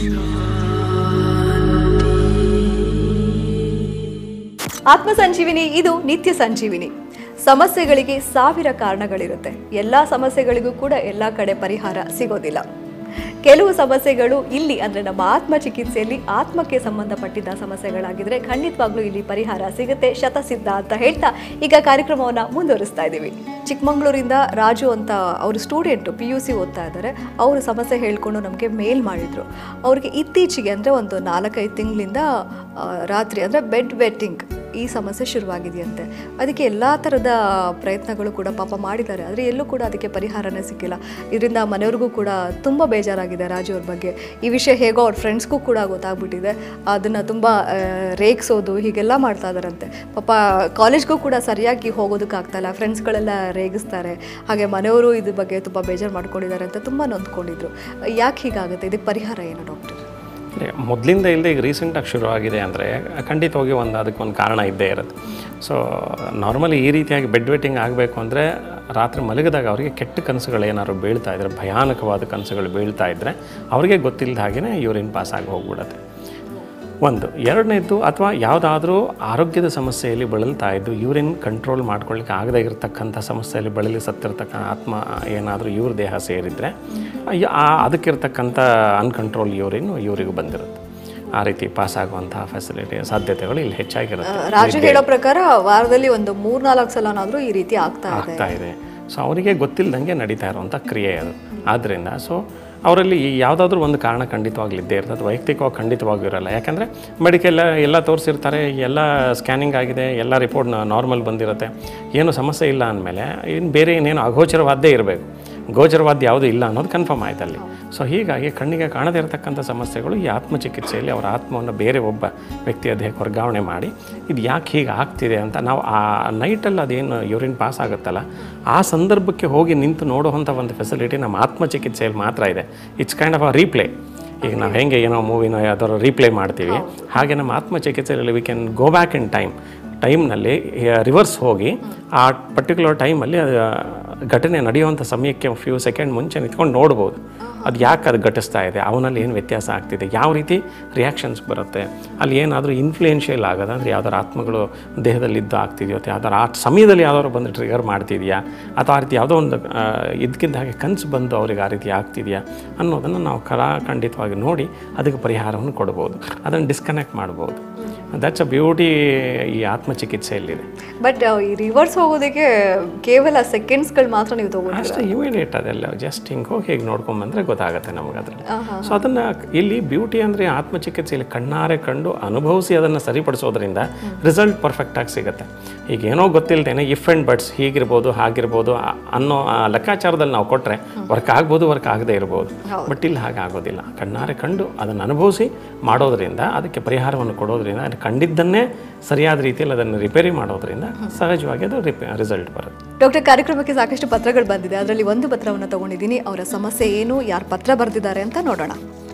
ಆತ್ಮ ಸಂಜೀವಿನಿ ಇದು ನಿತ್ಯ ಸಂಜೀವಿನಿ ಸಮಸ್ಯೆಗಳಿಗೆ ಸಾವಿರ ಕಾರಣಗಳಿರುತ್ತೆ ಎಲ್ಲ ಸಮಸ್ಯೆಗಳಿಗೂ ಕೂಡ ಎಲ್ಲ ಕಡೆ ಪರಿಹಾರ ಸಿಗೋದಿಲ್ಲ ಕೆಲವು ಸಮಸ್ಯೆಗಳು ಇಲ್ಲಿ ಅಂದರೆ ನಮ್ಮ ಆತ್ಮ ಚಿಕಿತ್ಸೆಯಲ್ಲಿ ಆತ್ಮಕ್ಕೆ ಸಂಬಂಧಪಟ್ಟಿದ್ದ ಸಮಸ್ಯೆಗಳಾಗಿದ್ರೆ ಖಂಡಿತವಾಗ್ಲೂ ಇಲ್ಲಿ ಪರಿಹಾರ ಸಿಗುತ್ತೆ ಶತಸಿದ್ಧ ಅಂತ ಹೇಳ್ತಾ ಈಗ ಕಾರ್ಯಕ್ರಮವನ್ನು ಮುಂದುವರಿಸ್ತಾ ಇದ್ದೀವಿ ಚಿಕ್ಕಮಂಗ್ಳೂರಿಂದ ರಾಜು ಅಂತ ಅವರು ಸ್ಟೂಡೆಂಟು ಪಿ ಯು ಸಿ ಓದ್ತಾ ಇದ್ದಾರೆ ಅವರು ಸಮಸ್ಯೆ ಹೇಳ್ಕೊಂಡು ನಮಗೆ ಮೇಲ್ ಮಾಡಿದರು ಅವ್ರಿಗೆ ಇತ್ತೀಚೆಗೆ ಅಂದರೆ ಒಂದು ನಾಲ್ಕೈದು ತಿಂಗಳಿಂದ ರಾತ್ರಿ ಅಂದರೆ ಬೆಡ್ ವೆಟ್ಟಿಂಗ್ ಈ ಸಮಸ್ಯೆ ಶುರುವಾಗಿದೆಯಂತೆ ಅದಕ್ಕೆ ಎಲ್ಲ ಥರದ ಪ್ರಯತ್ನಗಳು ಕೂಡ ಪಾಪ ಮಾಡಿದ್ದಾರೆ ಆದರೆ ಎಲ್ಲೂ ಕೂಡ ಅದಕ್ಕೆ ಪರಿಹಾರನೇ ಸಿಕ್ಕಿಲ್ಲ ಇದರಿಂದ ಮನೆಯವ್ರಿಗೂ ಕೂಡ ತುಂಬ ಬೇಜಾರಾಗಿದೆ ರಾಜು ಅವ್ರ ಬಗ್ಗೆ ಈ ವಿಷಯ ಹೇಗೋ ಅವ್ರ ಫ್ರೆಂಡ್ಸ್ಗೂ ಕೂಡ ಗೊತ್ತಾಗ್ಬಿಟ್ಟಿದೆ ಅದನ್ನು ತುಂಬ ರೇಗಿಸೋದು ಹೀಗೆಲ್ಲ ಮಾಡ್ತಾ ಇದ್ದಾರಂತೆ ಪಾಪ ಕಾಲೇಜ್ಗೂ ಕೂಡ ಸರಿಯಾಗಿ ಹೋಗೋದಕ್ಕಾಗ್ತಾಯಿಲ್ಲ ಫ್ರೆಂಡ್ಸ್ಗಳೆಲ್ಲ ರೇಗಿಸ್ತಾರೆ ಹಾಗೆ ಮನೆಯವರು ಇದ್ರ ಬಗ್ಗೆ ತುಂಬ ಬೇಜಾರು ಮಾಡ್ಕೊಂಡಿದ್ದಾರೆ ಅಂತ ತುಂಬ ನೊಂದ್ಕೊಂಡಿದ್ರು ಯಾಕೆ ಹೀಗಾಗುತ್ತೆ ಇದಕ್ಕೆ ಪರಿಹಾರ ಏನು ಡಾಕ್ಟರ್ ಅಂದರೆ ಮೊದಲಿಂದ ಇಲ್ಲದೆ ಈಗ ರೀಸೆಂಟಾಗಿ ಶುರು ಆಗಿದೆ ಅಂದರೆ ಖಂಡಿತವಾಗಿ ಒಂದು ಅದಕ್ಕೆ ಒಂದು ಕಾರಣ ಇದ್ದೇ ಇರುತ್ತೆ ಸೊ ನಾರ್ಮಲಿ ಈ ರೀತಿಯಾಗಿ ಬೆಡ್ ವೆಟ್ಟಿಂಗ್ ಆಗಬೇಕು ಅಂದರೆ ರಾತ್ರಿ ಮಲಗಿದಾಗ ಅವರಿಗೆ ಕೆಟ್ಟ ಕನಸುಗಳು ಏನಾದ್ರು ಬೀಳ್ತಾ ಇದ್ದರೆ ಭಯಾನಕವಾದ ಕನಸುಗಳು ಬೀಳ್ತಾ ಇದ್ದರೆ ಅವರಿಗೆ ಗೊತ್ತಿಲ್ಲದ ಹಾಗೆಯೇ ಯೂರಿನ್ ಪಾಸ್ ಆಗಿ ಹೋಗ್ಬಿಡತ್ತೆ ಒಂದು ಎರಡನೇದ್ದು ಅಥವಾ ಯಾವುದಾದ್ರೂ ಆರೋಗ್ಯದ ಸಮಸ್ಯೆಯಲ್ಲಿ ಬಳಲ್ತಾ ಇದ್ದು ಯೂರಿನ್ ಕಂಟ್ರೋಲ್ ಮಾಡ್ಕೊಳ್ಳಿಕ್ಕೆ ಆಗದೇ ಇರತಕ್ಕಂಥ ಸಮಸ್ಯೆಯಲ್ಲಿ ಬಳಲಿ ಸತ್ತಿರ್ತಕ್ಕ ಆತ್ಮ ಏನಾದರೂ ಇವ್ರ ದೇಹ ಸೇರಿದರೆ ಅದಕ್ಕಿರ್ತಕ್ಕಂಥ ಅನ್ಕಂಟ್ರೋಲ್ ಯೂರಿನ್ ಇವರಿಗೂ ಬಂದಿರುತ್ತೆ ಆ ರೀತಿ ಪಾಸ್ ಆಗುವಂತಹ ಫೆಸಿಲಿಟಿ ಸಾಧ್ಯತೆಗಳು ಇಲ್ಲಿ ಹೆಚ್ಚಾಗಿರುತ್ತೆ ರಾಜು ಹೇಳೋ ಪ್ರಕಾರ ವಾರದಲ್ಲಿ ಒಂದು ಮೂರ್ನಾಲ್ಕು ಸಲನಾದರೂ ಈ ರೀತಿ ಆಗ್ತಾ ಇದೆ ಆಗ್ತಾ ಇದೆ ಸೊ ಅವರಿಗೆ ಗೊತ್ತಿಲ್ಲದಂಗೆ ನಡೀತಾ ಇರುವಂಥ ಕ್ರಿಯೆ ಅದು ಆದ್ದರಿಂದ ಸೊ ಅವರಲ್ಲಿ ಯಾವುದಾದ್ರೂ ಒಂದು ಕಾರಣ ಖಂಡಿತವಾಗ್ಲಿ ಇದ್ದೇ ಇರ್ತದೆ ವೈಯಕ್ತಿಕವಾಗಿ ಖಂಡಿತವಾಗೂ ಇರಲ್ಲ ಯಾಕಂದರೆ ಮೆಡಿಕಲ್ ಎಲ್ಲ ತೋರಿಸಿರ್ತಾರೆ ಎಲ್ಲ ಸ್ಕ್ಯಾನಿಂಗ್ ಆಗಿದೆ ಎಲ್ಲ ರಿಪೋರ್ಟ್ ನಾರ್ಮಲ್ ಬಂದಿರುತ್ತೆ ಏನು ಸಮಸ್ಯೆ ಇಲ್ಲ ಅಂದಮೇಲೆ ಇನ್ನು ಬೇರೆ ಇನ್ನೇನು ಅಗೋಚರವಾದ್ದೇ ಇರಬೇಕು ಗೋಚರವಾದ ಯಾವುದೂ ಇಲ್ಲ ಅನ್ನೋದು ಕನ್ಫರ್ಮ್ ಆಯ್ತು ಅಲ್ಲಿ ಸೊ ಹೀಗಾಗಿ ಕಣ್ಣಿಗೆ ಕಾಣದೇ ಇರತಕ್ಕಂಥ ಸಮಸ್ಯೆಗಳು ಈ ಆತ್ಮಚಿಕಿತ್ಸೆಯಲ್ಲಿ ಅವರ ಆತ್ಮವನ್ನು ಬೇರೆ ಒಬ್ಬ ವ್ಯಕ್ತಿಯ ದೇಹಕ್ಕೆ ವರ್ಗಾವಣೆ ಮಾಡಿ ಇದು ಯಾಕೆ ಹೀಗೆ ಆಗ್ತಿದೆ ಅಂತ ನಾವು ಆ ನೈಟಲ್ಲಿ ಅದೇನು ಯೂರಿನ್ ಪಾಸ್ ಆಗುತ್ತಲ್ಲ ಆ ಸಂದರ್ಭಕ್ಕೆ ಹೋಗಿ ನಿಂತು ನೋಡುವಂಥ ಒಂದು ಫೆಸಿಲಿಟಿ ನಮ್ಮ ಆತ್ಮಚಿಕಿತ್ಸೆಯಲ್ಲಿ ಮಾತ್ರ ಇದೆ it's kind of a replay ಈಗ ನಾವು ಹೆಂಗೆ ಏನೋ ಮೂವಿನೋ ಯಾವ್ದಾದ್ರು ರೀಪ್ಲೇ ಮಾಡ್ತೀವಿ ಹಾಗೆ ನಮ್ಮ ಆತ್ಮಚಿಕಿತ್ಸೆಯಲ್ಲಿ we can go back in time ಟೈಮ್ನಲ್ಲಿ ರಿವರ್ಸ್ ಹೋಗಿ ಆ ಪರ್ಟಿಕ್ಯುಲರ್ ಟೈಮಲ್ಲಿ ಅದು ಘಟನೆ ನಡೆಯುವಂಥ ಸಮಯಕ್ಕೆ ಫ್ಯೂ ಸೆಕೆಂಡ್ ಮುಂಚೆ ನಿಂತ್ಕೊಂಡು ನೋಡ್ಬೋದು ಅದು ಯಾಕೆ ಅದು ಘಟಿಸ್ತಾ ಇದೆ ಅವನಲ್ಲಿ ಏನು ವ್ಯತ್ಯಾಸ ಆಗ್ತಿದೆ ಯಾವ ರೀತಿ ರಿಯಾಕ್ಷನ್ಸ್ ಬರುತ್ತೆ ಅಲ್ಲಿ ಏನಾದರೂ ಇನ್ಫ್ಲೂಯೆನ್ಷಿಯಲ್ ಆಗೋದು ಅಂದರೆ ಯಾವ್ದಾರು ಆತ್ಮಗಳು ದೇಹದಲ್ಲಿದ್ದು ಆಗ್ತಿದೆಯೋ ಅಥವಾ ಯಾವ್ದಾರು ಆ ಸಮಯದಲ್ಲಿ ಯಾವ್ದಾದ್ರು ಬಂದು ಟ್ರಿಗರ್ ಮಾಡ್ತಿದೆಯಾ ಅಥವಾ ಆ ರೀತಿ ಯಾವುದೋ ಒಂದು ಇದಕ್ಕಿಂತ ಹಾಗೆ ಕನಸು ಬಂದು ಅವ್ರಿಗೆ ಆ ರೀತಿ ಆಗ್ತಿದೆಯಾ ಅನ್ನೋದನ್ನು ನಾವು ಕರಾಖಂಡಿತವಾಗಿ ನೋಡಿ ಅದಕ್ಕೆ ಪರಿಹಾರವನ್ನು ಕೊಡ್ಬೋದು ಅದನ್ನು ಡಿಸ್ಕನೆಕ್ಟ್ ಮಾಡ್ಬೋದು ದಟ್ಸ್ ಅ ಬ್ಯೂಟಿ ಈ ಆತ್ಮಚಿಕಿತ್ಸೆಯಲ್ಲಿದೆ ಬಟ್ ಈ ರಿವರ್ಸ್ ಹೋಗೋದಕ್ಕೆ ಕೇವಲ ಸೆಕೆಂಡ್ಸ್ಗಳು ಮಾತ್ರ ನೀವು ತಗೊಂಡು ಅಷ್ಟೇ ಇಮಿಡಿಯೇಟ್ ಅದೆಲ್ಲ ಜಸ್ಟ್ ಹಿಂಗೆ ಹೋಗಿ ಹೇಗೆ ನೋಡ್ಕೊಂಬಂದ್ರೆ ಗೊತ್ತಾಗುತ್ತೆ ನಮಗೆ ಅದರಲ್ಲಿ ಸೊ ಅದನ್ನು ಇಲ್ಲಿ ಬ್ಯೂಟಿ ಅಂದರೆ ಆತ್ಮಚಿಕಿತ್ಸೆಯಲ್ಲಿ ಕಣ್ಣಾರೆ ಕಂಡು ಅನುಭವಿಸಿ ಅದನ್ನು ಸರಿಪಡಿಸೋದ್ರಿಂದ ರಿಸಲ್ಟ್ ಪರ್ಫೆಕ್ಟಾಗಿ ಸಿಗುತ್ತೆ ಈಗ ಏನೋ ಗೊತ್ತಿಲ್ಲದೇನೆ ಇಫ್ ಆ್ಯಂಡ್ ಬಟ್ಸ್ ಹೀಗಿರ್ಬೋದು ಹಾಗಿರ್ಬೋದು ಆ- ಅನ್ನೋ ಆ ಲೆಕ್ಕಾಚಾರದಲ್ಲಿ ನಾವು ಕೊಟ್ಟರೆ ವರ್ಕ್ ಆಗ್ಬೋದು ವರ್ಕ್ ಆಗದೇ ಇರ್ಬೋದು ಬಟ್ ಇಲ್ಲಿ ಹಾಗೆ ಆಗೋದಿಲ್ಲ ಕಣ್ಣಾರೆ ಕಂಡು ಅದನ್ನು ಅನುಭವಿಸಿ ಮಾಡೋದ್ರಿಂದ ಅದಕ್ಕೆ ಪರಿಹಾರವನ್ನು ಕೊಡೋದ್ರಿಂದ ಅದು ಕಂಡಿದ್ದನ್ನೇ ಸರಿಯಾದ ರೀತಿಯಲ್ಲಿ ಅದನ್ನು ರಿಪೇರಿ ಮಾಡೋದ್ರಿಂದ ಸಹಜವಾಗಿ ಅದು ರಿಪೇ ರಿಸಲ್ಟ್ ಬರುತ್ತೆ ಡಾಕ್ಟರ್ ಕಾರ್ಯಕ್ರಮಕ್ಕೆ ಸಾಕಷ್ಟು ಪತ್ರಗಳು ಬಂದಿದೆ ಅದರಲ್ಲಿ ಒಂದು ಪತ್ರವನ್ನು ತಗೊಂಡಿದ್ದೀನಿ ಅವರ ಸಮಸ್ಯೆ ಏನು ಯಾರು ಪತ್ರ ಬರೆದಿದ್ದಾರೆ ಅಂತ ನೋಡೋಣ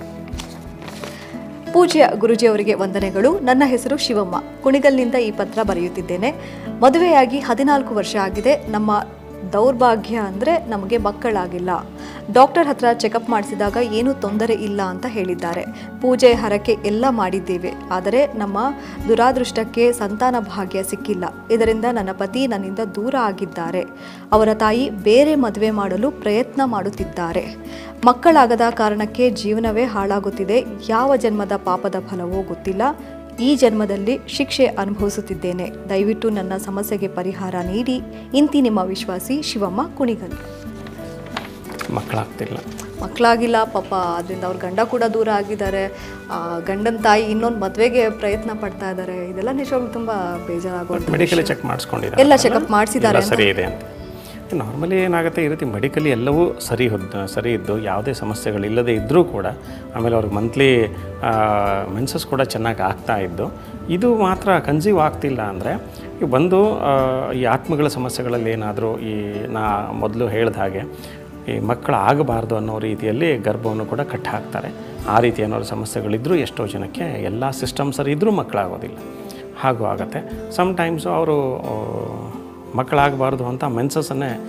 ಪೂಜ್ಯ ಗುರುಜಿ ಅವರಿಗೆ ವಂದನೆಗಳು ನನ್ನ ಹೆಸರು ಶಿವಮ್ಮ ಕುಣಿಗಲ್ನಿಂದ ಈ ಪತ್ರ ಬರೆಯುತ್ತಿದ್ದೇನೆ ಮದುವೆಯಾಗಿ ಹದಿನಾಲ್ಕು ವರ್ಷ ಆಗಿದೆ ನಮ್ಮ ದೌರ್ಭಾಗ್ಯ ಅಂದರೆ ನಮಗೆ ಮಕ್ಕಳಾಗಿಲ್ಲ ಡಾಕ್ಟರ್ ಹತ್ರ ಚೆಕಪ್ ಮಾಡಿಸಿದಾಗ ಏನೂ ತೊಂದರೆ ಇಲ್ಲ ಅಂತ ಹೇಳಿದ್ದಾರೆ ಪೂಜೆ ಹರಕೆ ಎಲ್ಲ ಮಾಡಿದ್ದೇವೆ ಆದರೆ ನಮ್ಮ ದುರಾದೃಷ್ಟಕ್ಕೆ ಸಂತಾನ ಭಾಗ್ಯ ಸಿಕ್ಕಿಲ್ಲ ಇದರಿಂದ ನನ್ನ ಪತಿ ನನ್ನಿಂದ ದೂರ ಆಗಿದ್ದಾರೆ ಅವರ ತಾಯಿ ಬೇರೆ ಮದುವೆ ಮಾಡಲು ಪ್ರಯತ್ನ ಮಾಡುತ್ತಿದ್ದಾರೆ ಮಕ್ಕಳಾಗದ ಕಾರಣಕ್ಕೆ ಜೀವನವೇ ಹಾಳಾಗುತ್ತಿದೆ ಯಾವ ಜನ್ಮದ ಪಾಪದ ಫಲವೋ ಗೊತ್ತಿಲ್ಲ ಈ ಜನ್ಮದಲ್ಲಿ ಶಿಕ್ಷೆ ಅನುಭವಿಸುತ್ತಿದ್ದೇನೆ ದಯವಿಟ್ಟು ನನ್ನ ಸಮಸ್ಯೆಗೆ ಪರಿಹಾರ ನೀಡಿ ಇಂತಿ ನಿಮ್ಮ ವಿಶ್ವಾಸಿ ಶಿವಮ್ಮ ಕುಣಿಗಲ್ ಮಕ್ಕಳಾಗ್ತಿಲ್ಲ ಮಕ್ಕಳಾಗಿಲ್ಲ ಪಾಪ ಅದರಿಂದ ಅವ್ರ ಗಂಡ ಕೂಡ ದೂರ ಆಗಿದ್ದಾರೆ ಆ, ಗಂಡನ ತಾಯಿ ಇನ್ನೊಂದು ಮದುವೆಗೆ ಪ್ರಯತ್ನ ಪಡ್ತಾ ಇದ್ದಾರೆ ಇದೆಲ್ಲ ನಿಜವಾಗ್ಲೂ ತುಂಬ ಬೇಜಾರಾಗೋದು ಮೆಡಿಕಲ್ ಚೆಕ್ ಮಾಡಿಸ್ಕೊಂಡಿದ್ದಾರೆ ಎಲ್ಲ ಚೆಕಪ್ ಮಾಡಿಸಿದ್ದಾರೆ ಎಲ್ಲ ಸರಿ ಇದೆ ಅಂತ ನಾರ್ಮಲಿ ಏನಾಗುತ್ತೆ ಈ ರೀತಿ ಮೆಡಿಕಲಿ ಎಲ್ಲವೂ ಸರಿ ಹೊದ್ ಸರಿ ಇದ್ದು ಯಾವುದೇ ಸಮಸ್ಯೆಗಳಿಲ್ಲದೆ ಇದ್ದರೂ ಕೂಡ ಆಮೇಲೆ ಅವ್ರಿಗೆ ಮಂತ್ಲಿ ಮೆನ್ಸಸ್ ಕೂಡ ಚೆನ್ನಾಗಿ ಆಗ್ತಾ ಇದ್ದು ಇದು ಮಾತ್ರ ಕನ್ಸೀವ್ ಆಗ್ತಿಲ್ಲ ಅಂದರೆ ಒಂದು ಆ, ಈ ಆತ್ಮಗಳ ಸಮಸ್ಯೆಗಳಲ್ಲಿ ಏನಾದರೂ ಈ ನಾ ಮೊದಲು ಹೇಳ್ದ ಹಾಗೆ ಈ ಮಕ್ಕಳು ಆಗಬಾರ್ದು ಅನ್ನೋ ರೀತಿಯಲ್ಲಿ ಗರ್ಭವನ್ನು ಕೂಡ ಕಟ್ ಹಾಕ್ತಾರೆ ಆ ರೀತಿ ಏನಾದ್ರು ಸಮಸ್ಯೆಗಳಿದ್ದರೂ ಎಷ್ಟೋ ಜನಕ್ಕೆ ಎಲ್ಲ ಸಿಸ್ಟಮ್ ಸರಿ ಇದ್ದರೂ ಮಕ್ಕಳಾಗೋದಿಲ್ಲ ಹಾಗೂ ಆಗುತ್ತೆ ಸಮ್ಟೈಮ್ಸು ಅವರು ಮಕ್ಕಳಾಗಬಾರ್ದು ಅಂತ ಮೆನ್ಸಸ್ಸನ್ನೇ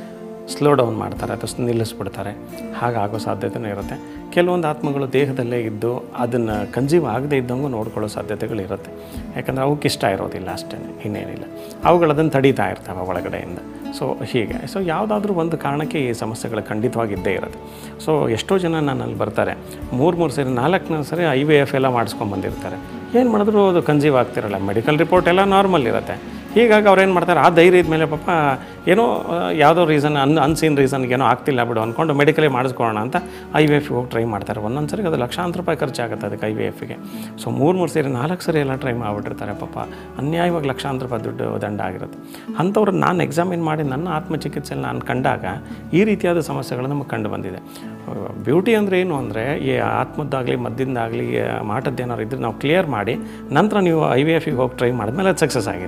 ಸ್ಲೋ ಡೌನ್ ಮಾಡ್ತಾರೆ ಅಥವಾ ನಿಲ್ಲಿಸ್ಬಿಡ್ತಾರೆ ಹಾಗಾಗೋ ಸಾಧ್ಯತೆನೂ ಇರುತ್ತೆ ಕೆಲವೊಂದು ಆತ್ಮಗಳು ದೇಹದಲ್ಲೇ ಇದ್ದು ಅದನ್ನು ಕನ್ಸೀವ್ ಆಗದೇ ಇದ್ದಂಗೂ ನೋಡ್ಕೊಳ್ಳೋ ಸಾಧ್ಯತೆಗಳಿರುತ್ತೆ ಯಾಕಂದರೆ ಅವಕ್ಕೆ ಇಷ್ಟ ಇರೋದಿಲ್ಲ ಅಷ್ಟೇ ಇನ್ನೇನಿಲ್ಲ ಅವುಗಳು ಅದನ್ನು ತಡೀತಾ ಇರ್ತವೆ ಒಳಗಡೆಯಿಂದ ಸೊ ಹೀಗೆ ಸೊ ಯಾವುದಾದ್ರೂ ಒಂದು ಕಾರಣಕ್ಕೆ ಈ ಸಮಸ್ಯೆಗಳು ಖಂಡಿತವಾಗಿ ಇದ್ದೇ ಇರುತ್ತೆ ಸೊ ಎಷ್ಟೋ ಜನ ನನ್ನಲ್ಲಿ ಬರ್ತಾರೆ ಮೂರು ಮೂರು ಸರಿ ನಾಲ್ಕನೇ ಸರಿ ಐ ವಿ ಎಫ್ ಎಲ್ಲ ಮಾಡಿಸ್ಕೊಂಬಂದಿರ್ತಾರೆ ಏನು ಮಾಡಿದ್ರು ಅದು ಕನ್ಸೀವ್ ಆಗ್ತಿರಲ್ಲ ಮೆಡಿಕಲ್ ರಿಪೋರ್ಟ್ ಎಲ್ಲ ನಾರ್ಮಲ್ ಇರುತ್ತೆ ಹೀಗಾಗಿ ಅವ್ರು ಏನು ಮಾಡ್ತಾರೆ ಆ ಧೈರ್ಯದ ಮೇಲೆ ಪಾಪ ಏನೋ ಆ, ಯಾವುದೋ ರೀಸನ್ ಅನ್ ಅನ್ಸೀನ್ ರೀಸನ್ಗೆ ಏನೋ ಆಗ್ತಿಲ್ಲ ಬಿಡು ಅಂದ್ಕೊಂಡು ಮೆಡಿಕಲೇ ಮಾಡಿಸ್ಕೊಳ್ಳೋಣ ಅಂತ ಐ ವಿ ಎಫ್ ಹೋಗಿ ಟ್ರೈ ಮಾಡ್ತಾರೆ ಒಂದೊಂದು ಸರಿ ಅದು ಲಕ್ಷಾಂತರ ರೂಪಾಯಿ ಖರ್ಚಾಗುತ್ತೆ ಅದಕ್ಕೆ ಐ ವಿ ಎಫ್ಗೆ ಸೊ ಮೂರು ಮೂರು ಸೇರಿ ನಾಲ್ಕು ಸರಿ ಎಲ್ಲ ಟ್ರೈ ಮಾಡಿಬಿಟ್ಟಿರ್ತಾರೆ ಪಾಪ ಅನ್ಯಾಯವಾಗಿ ಲಕ್ಷಾಂತರ ರೂಪಾಯಿ ದುಡ್ಡು ದಂಡ ಆಗಿರುತ್ತೆ ಅಂಥವ್ರು ನಾನು ಎಕ್ಸಾಮಿನ್ ಮಾಡಿ ನನ್ನ ಆತ್ಮಚಿಕಿತ್ಸೆಯಲ್ಲಿ ನಾನು ಕಂಡಾಗ ಈ ರೀತಿಯಾದ ಸಮಸ್ಯೆಗಳು ನಮಗೆ ಕಂಡು ಬಂದಿದೆ ಬ್ಯೂಟಿ ಅಂದರೆ ಏನು ಅಂದರೆ ಈ ಆತ್ಮದ್ದಾಗಲಿ ಮದ್ದಿಂದಾಗಲಿ ಮಾಟದ್ದೇನಾದ್ರು ಇದ್ರೆ ನಾವು ಕ್ಲಿಯರ್ ಮಾಡಿ ನಂತರ ನೀವು ಐ ವಿ ಎಫಿಗೆ ಹೋಗಿ ಟ್ರೈ ಮಾಡಿದ್ಮೇಲೆ ಅದು ಸಕ್ಸಸ್ ಆಗಿದೆ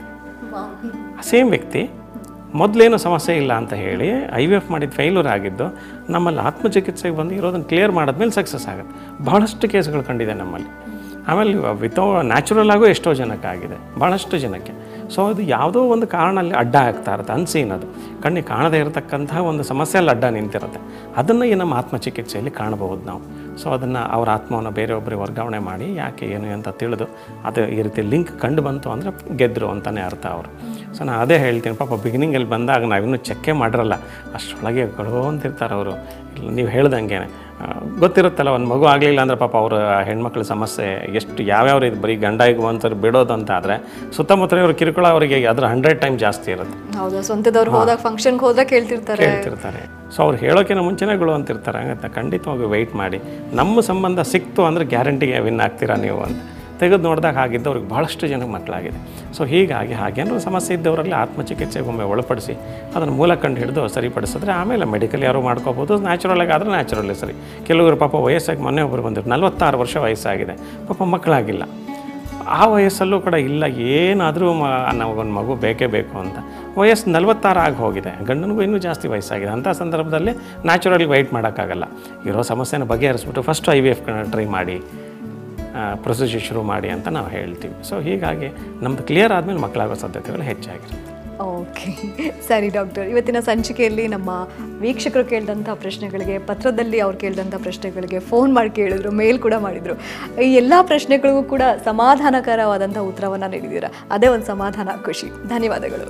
ಸೇಮ್ ವ್ಯಕ್ತಿ ಮೊದಲೇನು ಸಮಸ್ಯೆ ಇಲ್ಲ ಅಂತ ಹೇಳಿ ಐ ವಿ ಎಫ್ ಮಾಡಿದ ಫೇಲ್ಯೂರ್ ಆಗಿದ್ದು ನಮ್ಮಲ್ಲಿ ಆತ್ಮಚಿಕಿತ್ಸೆಗೆ ಬಂದು ಇರೋದನ್ನು ಕ್ಲಿಯರ್ ಮಾಡಿದ್ಮೇಲೆ ಸಕ್ಸಸ್ ಆಗುತ್ತೆ ಭಾಳಷ್ಟು ಕೇಸ್ಗಳು ಕಂಡಿದೆ ನಮ್ಮಲ್ಲಿ ಆಮೇಲೆ ವಿತೌ ನ್ಯಾಚುರಲ್ ಆಗು ಎಷ್ಟೋ ಜನಕ್ಕೆ ಆಗಿದೆ ಭಾಳಷ್ಟು ಜನಕ್ಕೆ ಸೊ ಅದು ಯಾವುದೋ ಒಂದು ಕಾರಣಲ್ಲಿ ಅಡ್ಡ ಆಗ್ತಾ ಇರುತ್ತೆ ಅನ್ಸೀನ್ ಅದು ಕಣ್ಣಿಗೆ ಕಾಣದೇ ಇರತಕ್ಕಂತಹ ಒಂದು ಸಮಸ್ಯೆಯಲ್ಲಿ ಅಡ್ಡ ನಿಂತಿರುತ್ತೆ ಅದನ್ನು ಈ ನಮ್ಮ ಆತ್ಮಚಿಕಿತ್ಸೆಯಲ್ಲಿ ಕಾಣಬಹುದು ನಾವು ಸೊ ಅದನ್ನು ಅವ್ರ ಆತ್ಮವನ್ನು ಬೇರೆಯೊಬ್ಬರಿಗೆ ವರ್ಗಾವಣೆ ಮಾಡಿ ಯಾಕೆ ಏನು ಅಂತ ತಿಳಿದು ಅದು ಈ ರೀತಿ ಲಿಂಕ್ ಕಂಡು ಬಂತು ಅಂದರೆ ಗೆದ್ದರು ಅಂತಲೇ ಅರ್ಥ ಅವರು ಸೊ ನಾನು ಅದೇ ಹೇಳ್ತೀನಿ ಪಾಪ ಬಿಗಿನಿಂಗಲ್ಲಿ ಬಂದಾಗ ನಾವಿನ್ನೂ ಚೆಕ್ಕೇ ಮಾಡಿರಲ್ಲ ಅಷ್ಟರೊಳಗೆ ಗಡೋ ಅಂತಿರ್ತಾರೆ ಅವರು ಇಲ್ಲ ನೀವು ಹೇಳ್ದಂಗೆ ಗೊತ್ತಿರುತ್ತಲ್ಲ ಒಂದು ಮಗು ಆಗಲಿಲ್ಲ ಅಂದರೆ ಪಾಪ ಅವ್ರ ಹೆಣ್ಮಕ್ಳ ಸಮಸ್ಯೆ ಎಷ್ಟು ಯಾವ್ಯಾವ ರೀತಿ ಬರೀ ಗಂಡಾಯಿಗೆ ಒಂದ್ಸರಿ ಬಿಡೋದು ಅಂತ ಆದರೆ ಸುತ್ತಮುತ್ತ ಇವ್ರ ಕಿರುಕುಳ ಅವರಿಗೆ ಅದರ ಹಂಡ್ರೆಡ್ ಟೈಮ್ ಜಾಸ್ತಿ ಇರುತ್ತೆ ಹೌದಾ ಸ್ವಂತದವ್ರು ಹೋದಾಗ ಫಂಕ್ಷನ್ಗೆ ಹೋದಾಗ ಕೇಳ್ತಿರ್ತಾರೆ ಕೇಳ್ತಿರ್ತಾರೆ ಸೊ ಅವ್ರು ಹೇಳೋಕ್ಕಿಂತ ಮುಂಚೆನೇ ಗುಳು ಅಂತಿರ್ತಾರೆ ಹಂಗಂತ ಖಂಡಿತವಾಗಿ ವೆಯ್ಟ್ ಮಾಡಿ ನಮ್ಮ ಸಂಬಂಧ ಸಿಕ್ತು ಅಂದರೆ ಗ್ಯಾರಂಟಿಗೆ ವಿನ್ ಆಗ್ತೀರಾ ನೀವು ಅಂತ ತೆಗೆದು ನೋಡಿದಾಗ ಹಾಗಿದ್ದು ಅವ್ರಿಗೆ ಭಾಳಷ್ಟು ಜನಕ್ಕೆ ಮಕ್ಕಳಾಗಿದೆ ಸೊ ಹೀಗಾಗಿ ಹಾಗೇನಾದ್ರು ಸಮಸ್ಯೆ ಇದ್ದವರಲ್ಲಿ ಆತ್ಮಚಿಕಿತ್ಸೆಗೆ ಒಮ್ಮೆ ಒಳಪಡಿಸಿ ಅದನ್ನು ಮೂಲ ಕಂಡು ಹಿಡಿದು ಸರಿಪಡಿಸಿದ್ರೆ ಆಮೇಲೆ ಮೆಡಿಕಲ್ ಯಾರು ಮಾಡ್ಕೋಬೋದು ನ್ಯಾಚುರಲಾಗಿ ಆದರೆ ನ್ಯಾಚುರಲ್ಲೇ ಸರಿ ಕೆಲವರು ಪಾಪ ವಯಸ್ಸಾಗಿ ಮೊನ್ನೆ ಒಬ್ಬರು ಬಂದರು ನಲ್ವತ್ತಾರು ವರ್ಷ ವಯಸ್ಸಾಗಿದೆ ಪಾಪ ಮಕ್ಕಳಾಗಿಲ್ಲ ಆ ವಯಸ್ಸಲ್ಲೂ ಕೂಡ ಇಲ್ಲ ಏನಾದರೂ ಮ ನಮಗೊಂದು ಮಗು ಬೇಕೇ ಬೇಕು ಅಂತ ವಯಸ್ಸು ನಲ್ವತ್ತಾರು ಆಗಿ ಹೋಗಿದೆ ಗಂಡನಿಗೂ ಇನ್ನೂ ಜಾಸ್ತಿ ವಯಸ್ಸಾಗಿದೆ ಅಂಥ ಸಂದರ್ಭದಲ್ಲಿ ನ್ಯಾಚುರಲಿ ವೆಯ್ಟ್ ಮಾಡೋಕ್ಕಾಗಲ್ಲ ಇರೋ ಸಮಸ್ಯೆನ ಬಗೆಹರಿಸ್ಬಿಟ್ಟು first I V F try ಮಾಡಿ ಪ್ರೊಸೀಜರ್ ಶುರು ಮಾಡಿ ಅಂತ ನಾವು ಹೇಳ್ತೀವಿ ಸೊ ಹೀಗಾಗಿ ನಮ್ಮದು ಕ್ಲಿಯರ್ ಆದಮೇಲೆ ಮಕ್ಕಳಾಗೋ ಸಾಧ್ಯತೆಗಳು ಹೆಚ್ಚಾಗಿರುತ್ತೆ ಓಕೆ ಸರಿ ಡಾಕ್ಟರ್ ಇವತ್ತಿನ ಸಂಚಿಕೆಯಲ್ಲಿ ನಮ್ಮ ವೀಕ್ಷಕರು ಕೇಳಿದಂಥ ಪ್ರಶ್ನೆಗಳಿಗೆ ಪತ್ರದಲ್ಲಿ ಅವ್ರು ಕೇಳಿದಂಥ ಪ್ರಶ್ನೆಗಳಿಗೆ ಫೋನ್ ಮಾಡಿ ಕೇಳಿದ್ರು ಮೇಲ್ ಕೂಡ ಮಾಡಿದರು ಈ ಎಲ್ಲ ಪ್ರಶ್ನೆಗಳಿಗೂ ಕೂಡ ಸಮಾಧಾನಕರವಾದಂಥ ಉತ್ತರವನ್ನು ನೀಡಿದ್ದೀರಾ ಅದೇ ಒಂದು ಸಮಾಧಾನ ಖುಷಿ ಧನ್ಯವಾದಗಳು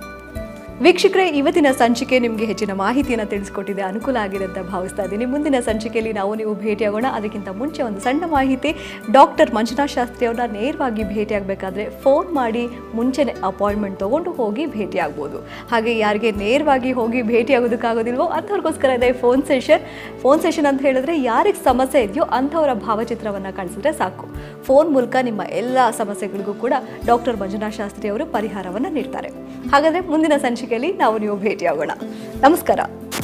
ವೀಕ್ಷಕರೇ ಇವತ್ತಿನ ಸಂಚಿಕೆ ನಿಮಗೆ ಹೆಚ್ಚಿನ ಮಾಹಿತಿಯನ್ನು ತಿಳಿಸ್ಕೊಟ್ಟಿದೆ ಅನುಕೂಲ ಆಗಿದೆ ಅಂತ ಭಾವಿಸ್ತಾ ಇದ್ದೀನಿ ಮುಂದಿನ ಸಂಚಿಕೆಯಲ್ಲಿ ನಾವು ನೀವು ಭೇಟಿಯಾಗೋಣ ಅದಕ್ಕಿಂತ ಮುಂಚೆ ಒಂದು ಸಣ್ಣ ಮಾಹಿತಿ ಡಾಕ್ಟರ್ ಮಂಜುನಾಥ್ ಶಾಸ್ತ್ರಿ ಅವ್ರನ್ನ ನೇರವಾಗಿ ಭೇಟಿಯಾಗಬೇಕಾದ್ರೆ ಫೋನ್ ಮಾಡಿ ಮುಂಚೆನೆ ಅಪಾಯಿಂಟ್ಮೆಂಟ್ ತೊಗೊಂಡು ಹೋಗಿ ಭೇಟಿಯಾಗ್ಬೋದು ಹಾಗೆ ಯಾರಿಗೆ ನೇರವಾಗಿ ಹೋಗಿ ಭೇಟಿಯಾಗೋದಕ್ಕಾಗೋದಿಲ್ವೋ ಅಂಥವ್ರಿಗೋಸ್ಕರ ಇದೆ ಫೋನ್ ಸೆಷನ್ ಫೋನ್ ಸೆಷನ್ ಅಂತ ಹೇಳಿದ್ರೆ ಯಾರಿಗೆ ಸಮಸ್ಯೆ ಇದೆಯೋ ಅಂಥವರ ಭಾವಚಿತ್ರವನ್ನು ಕಳಿಸಿದ್ರೆ ಸಾಕು ಫೋನ್ ಮೂಲಕ ನಿಮ್ಮ ಎಲ್ಲ ಸಮಸ್ಯೆಗಳಿಗೂ ಕೂಡ ಡಾಕ್ಟರ್ ಮಂಜುನಾಥ್ ಶಾಸ್ತ್ರಿ ಅವರು ಪರಿಹಾರವನ್ನು ನೀಡ್ತಾರೆ ಹಾಗಾದರೆ ಮುಂದಿನ ಸಂಚಿಕೆಯಲ್ಲಿ ನಾವು ನೀವು ಭೇಟಿಯಾಗೋಣ ನಮಸ್ಕಾರ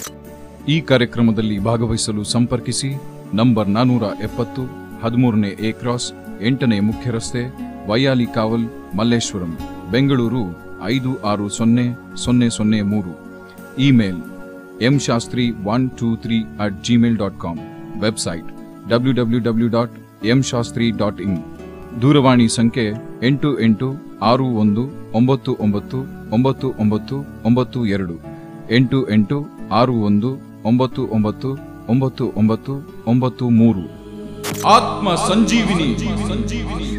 ಈ ಕಾರ್ಯಕ್ರಮದಲ್ಲಿ ಭಾಗವಹಿಸಲು ಸಂಪರ್ಕಿಸಿ ನಂಬರ್ ನಾನೂರ ಎಪ್ಪತ್ತು ಹದಿಮೂರನೇ ಎ ಕ್ರಾಸ್ ಎಂಟನೇ ಮುಖ್ಯ ರಸ್ತೆ ವೈಯಾಲಿ ಕಾವಲ್ ಮಲ್ಲೇಶ್ವರಂ ಬೆಂಗಳೂರು ಐದು ಆರು ಸೊನ್ನೆ ಸೊನ್ನೆ ಸೊನ್ನೆ ಮೂರು email M Shastri one two three at Gmail dot com website W W W dot M Shastri dot in ದೂರವಾಣಿ ಸಂಖ್ಯೆ ಎಂಟು ಎಂಟು ಆರು ಒಂದು ಒಂಬತ್ತು ಒಂಬತ್ತು ಒಂಬತ್ತು ಒಂಬತ್ತು ಒಂಬತ್ತು ಎರಡು ಎಂಟು ಎಂಟು ಆರು ಒಂದು ಒಂಬತ್ತು ಒಂಬತ್ತು ಒಂಬತ್ತು ಒಂಬತ್ತು ಒಂಬತ್ತು ಮೂರು ಆತ್ಮ ಸಂಜೀವಿನಿ ಸಂಜೀವಿನಿ